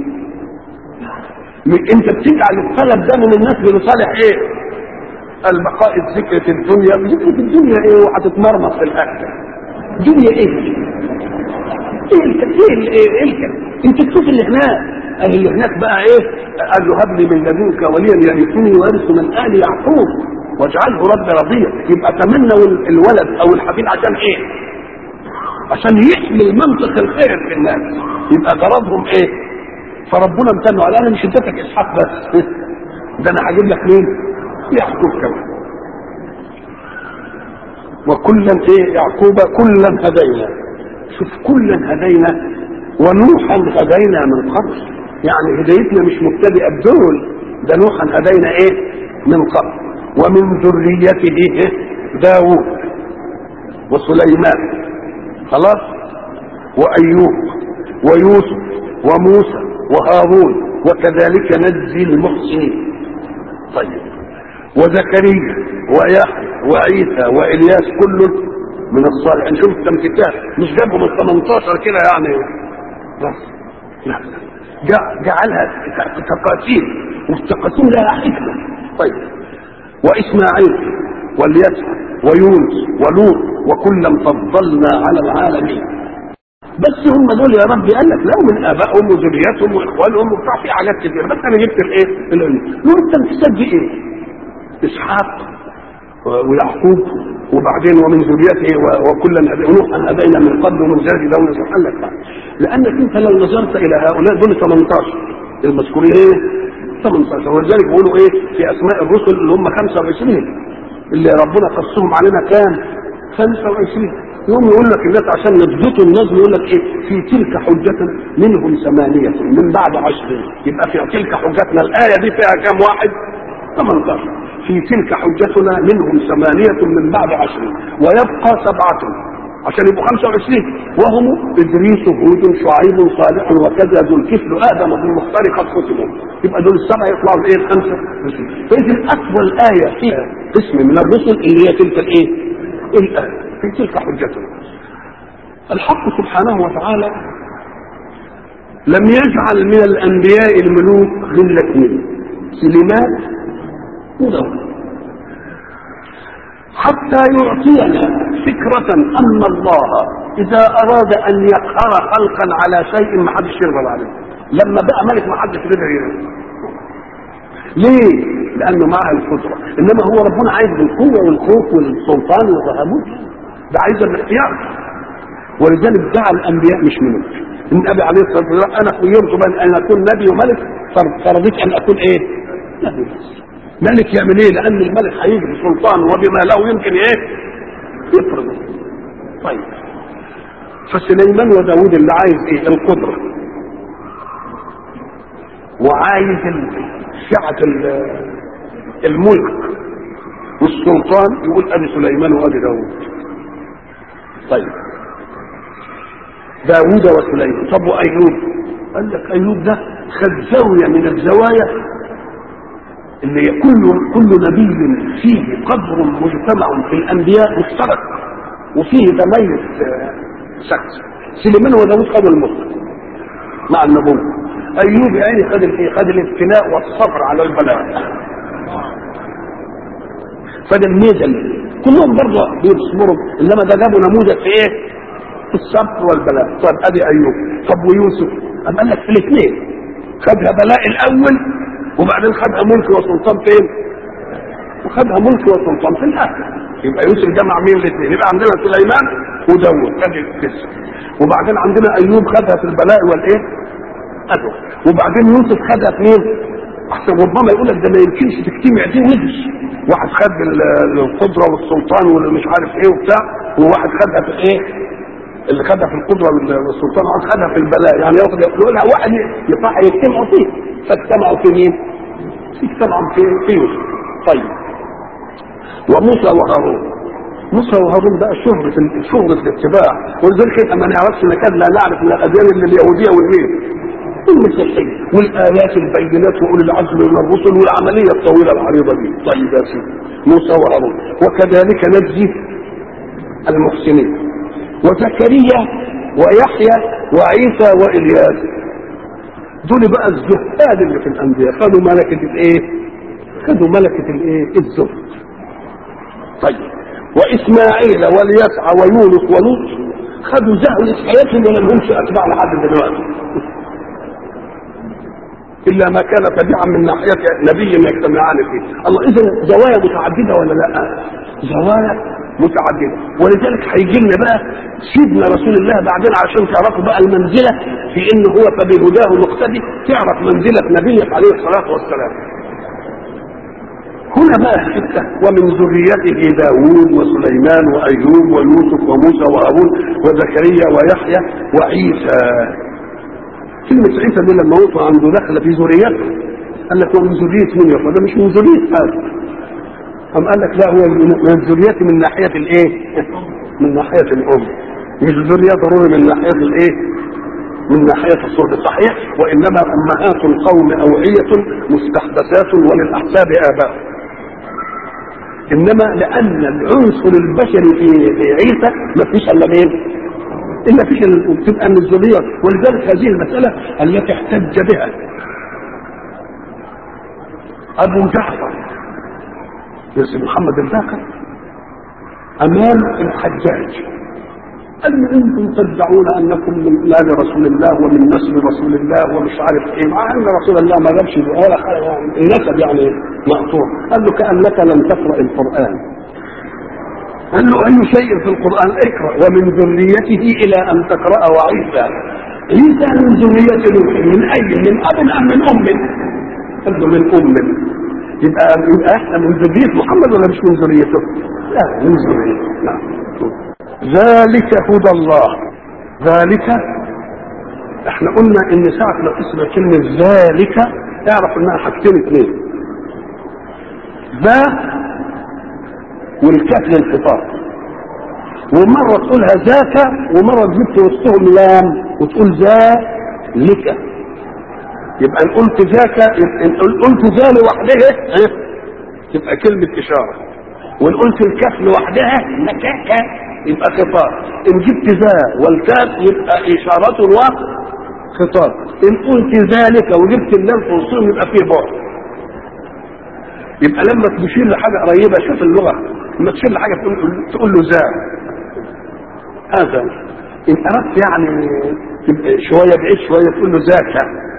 انت بتجعل الطلب ده من الناس لصالح ايه البقاء الذكر في الدنيا ذكر في الدنيا ايه وهتتمرمط في الاخره دنيا ايه ايه الكلام ايه ايه الكلام انت تشوف اللي هناك اللي هناك بقى ايه قال له هب لي من لدنك وليا يرثني ويرث من ال يعقوب واجعله رب رضيا يبقى تمنوا الولد او الحفيد عشان ايه عشان يحمل منطق الخير في الناس يبقى غرضهم ايه فربنا امتنوا على انا مش اديتك اسحاق بس ده انا هجيب لك مين يعقوب كمان وكلا ايه يعقوب كلا هدينا شوف كلا هدينا ونوحا هدينا من قبل يعني هدايتنا مش مبتدئه بدول ده نوحا هدينا ايه من قبل ومن ذريته إيه؟ داوود وسليمان خلاص وايوب ويوسف وموسى وهارون وكذلك نجزي المحسنين طيب وزكريا ويحيى وعيسى والياس كل من الصالحين شوف التمثيلات مش جابهم ال 18 كده يعني بس لا جعلها تقاسيم والتقاسيم لها حكمه طيب واسماعيل واليسع ويونس ولوط وكلا فضلنا على العالمين بس هم دول يا رب قال لك لا من ابائهم وذرياتهم واخوانهم وبتاع في حاجات كتير بس انا جبت الايه؟ العلم نقول انت بتستفيد ايه؟ اسحاق ويعقوب وبعدين ومن ذريته وكلا ونوحا هدينا من قبل ومن ذات داود قال لك لانك انت لو نظرت الى هؤلاء دول 18 المذكورين ايه؟ 18 ولذلك بيقولوا ايه في اسماء الرسل اللي هم 25 اللي ربنا قصهم علينا كام 25 يوم يقول لك الناس عشان يضبطوا النظم يقول لك ايه في تلك حجة منهم ثمانية من بعد عشرين يبقى في تلك حجتنا الآية دي فيها كام واحد 18 في تلك حجتنا منهم ثمانية من بعد عشرين ويبقى سبعة عشان يبقوا 25 وهم ادريس هود شعيب صالح وكذا ذو الكفل ادم في المختار قد ختموا يبقى دول السبعه يطلعوا الايه الخمسه فاذا اطول ايه فيها اسم من الرسل اللي هي تلك الايه؟ الايه في تلك حجتنا الحق سبحانه وتعالى لم يجعل من الانبياء الملوك ملتين سليمان وداود حتى يعطينا فكرة أن الله إذا أراد أن يقهر خلقا على شيء ما حدش يرضى عليه لما بقى ملك ما حدش يقدر يرضى ليه؟ لأنه معه القدرة إنما هو ربنا عايز بالقوة والخوف والسلطان والرهبوت ده عايز الاختيار ولذلك جعل الأنبياء مش ملوك النبي عليه الصلاة والسلام أنا خيرت بين أن أكون نبي وملك فرضيت أن أكون إيه؟ نبي بس ملك يعمل ايه لان الملك هيجي بسلطان وبما له يمكن ايه يفرض طيب فسليمان وداود اللي عايز ايه القدرة وعايز سعة الملك والسلطان يقول ادي سليمان وادي داود طيب داود وسليمان طب وايوب قال لك ايوب ده خد زاوية من الزوايا اللي كل كل نبي فيه قدر مجتمع في الانبياء مشترك وفيه تميز شخص سليمان وداود خدوا الملك مع النبوة ايوب يعني خد الايه خد الابتلاء والصبر على البلاء خد الميزه كلهم برضه بيصبروا انما ده جابوا نموذج في ايه؟ في الصبر والبلاء طب ادي ايوب طب ويوسف قام قال لك في الاثنين خدها بلاء الاول وبعدين خدها ملك وسلطان فين؟ وخدها ملك وسلطان في الاخر يبقى يوسف جمع مين الاثنين يبقى عندنا سليمان وداوود ادي التسع وبعدين عندنا ايوب خدها في البلاء والايه؟ ادو وبعدين يوسف خدها في مين؟ احسن ربما يقول لك ده ما يمكنش تجتمع دي ودي واحد خد ال- القدره والسلطان والمش عارف ايه وبتاع وواحد خدها في ايه؟ اللي خدها في القدره وال- والسلطان واحد خدها في البلاء يعني ياخد يقولها واحد يصح يجتمعوا فيه فاجتمعوا في مين؟ اجتمعوا في في يوسف طيب وموسى وهارون موسى وهارون بقى شهرة شهرة الاتباع ولذلك احنا ما نعرفش نكاد لا نعرف من الاديان الا اليهوديه والمين المسيحيه والايات البينات واولي العزم من الرسل والعمليه الطويله العريضه دي طيب يا سيدي موسى وهارون وكذلك نجزي المحسنين وزكريا ويحيى وعيسى والياس دول بقى الزهاد اللي في الانبياء خدوا ملكه الايه؟ خدوا ملكه الايه؟ الزهد طيب واسماعيل واليسع ويونس ولوط خدوا زهد حياتهم ولا لهمش اتباع لحد دلوقتي الا ما كان تبعا من ناحيه نبي يجتمعان فيه الله اذا زوايا متعدده ولا لا زوايا متعدده ولذلك هيجي لنا بقى سيدنا رسول الله بعدين عشان تعرفوا بقى المنزله في ان هو فبهداه مقتدي تعرف منزله نبيك عليه الصلاه والسلام هنا بقى حته ومن ذريته داوود وسليمان وايوب ويوسف وموسى وهارون وزكريا ويحيى وعيسى كلمة عيسى دي لما وقفوا عنده دخل في ذريته قال لك هو من ذرية مين يا ده مش من ذرية هذا قام قال لك لا هو من ذريته من ناحية الايه؟ من ناحية الأم مش ذرية ضروري من ناحية الايه؟ من ناحية الصلب صحيح وإنما أمهات القوم أوعية مستحدثات وللأحساب آباء إنما لأن العنصر البشري في في عيسى ما فيش إلا مين؟ إلا فيش ال- تبقى من الذرية ولذلك هذه المسألة التي احتج بها أبو جعفر يوسف محمد الباقر أمام الحجاج قال له انتم تدعون انكم من اولاد رسول الله ومن نسل رسول الله ومش عارف ايه مع ان رسول الله ما جابش ولا حاجة يعني النسب يعني مقطوع قال له كانك لم تقرا القران قال له اي شيء في القران اقرا ومن ذريته الى ان تقرا وعيسى عيسى من ذريه نوح من اي من اب ام من ام قال له من ام يبقى يبقى احنا من ذريه محمد ولا مش من ذريته؟ لا من ذريته نعم ذلك هدى الله ذلك احنا قلنا ان ساعة ما تسمع كلمة ذلك اعرف انها حاجتين اثنين ذا والكاف للخطاب ومرة تقولها ذاك ومرة تجيب في وسطهم لام وتقول ذلك يبقى ان قلت ذاك ان قلت ذا لوحدها اه، تبقى كلمة إشارة وان قلت الكاف لوحدها نكاكا يبقى خطاب ان جبت ذا والكاف يبقى اشارة وخطاب ان قلت ذلك وجبت اللام في وسطهم يبقى فيه بعد يبقى لما تشير لحاجه قريبه شوف اللغه لما تشير لحاجه تقول تقول له ذا هذا ان اردت يعني تبقى شويه بعيد شويه تقول له ذاك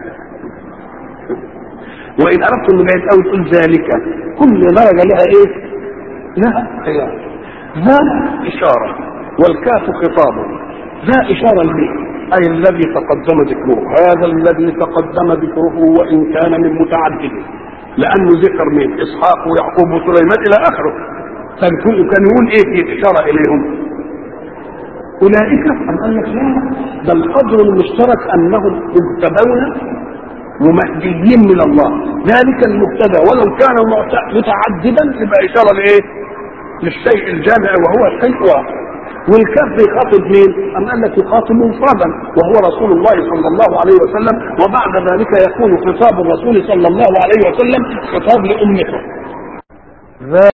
وان اردت انه بعيد قوي تقول ذلك كل درجه لها ايه؟ لها خيار ذا إشارة والكاف خطاب ذا إشارة لمين؟ أي الذي تقدم ذكره هذا الذي تقدم ذكره وإن كان من متعدد لأنه ذكر مين؟ إسحاق ويعقوب وسليمان إلى آخره كان كل- كان يقول إيه في إشارة إليهم؟ أولئك أم قال لك لا ده القدر المشترك أنهم مجتبون ومهديين من الله ذلك المبتدا ولو كان معت- متعددا يبقى إشارة لإيه؟ للشيء الجامع وهو الشيء واحد والكاف يخاطب مين؟ أم قال لك يخاطب مفردا وهو رسول الله صلى الله عليه وسلم وبعد ذلك يكون خطاب الرسول صلى الله عليه وسلم خطاب لأمته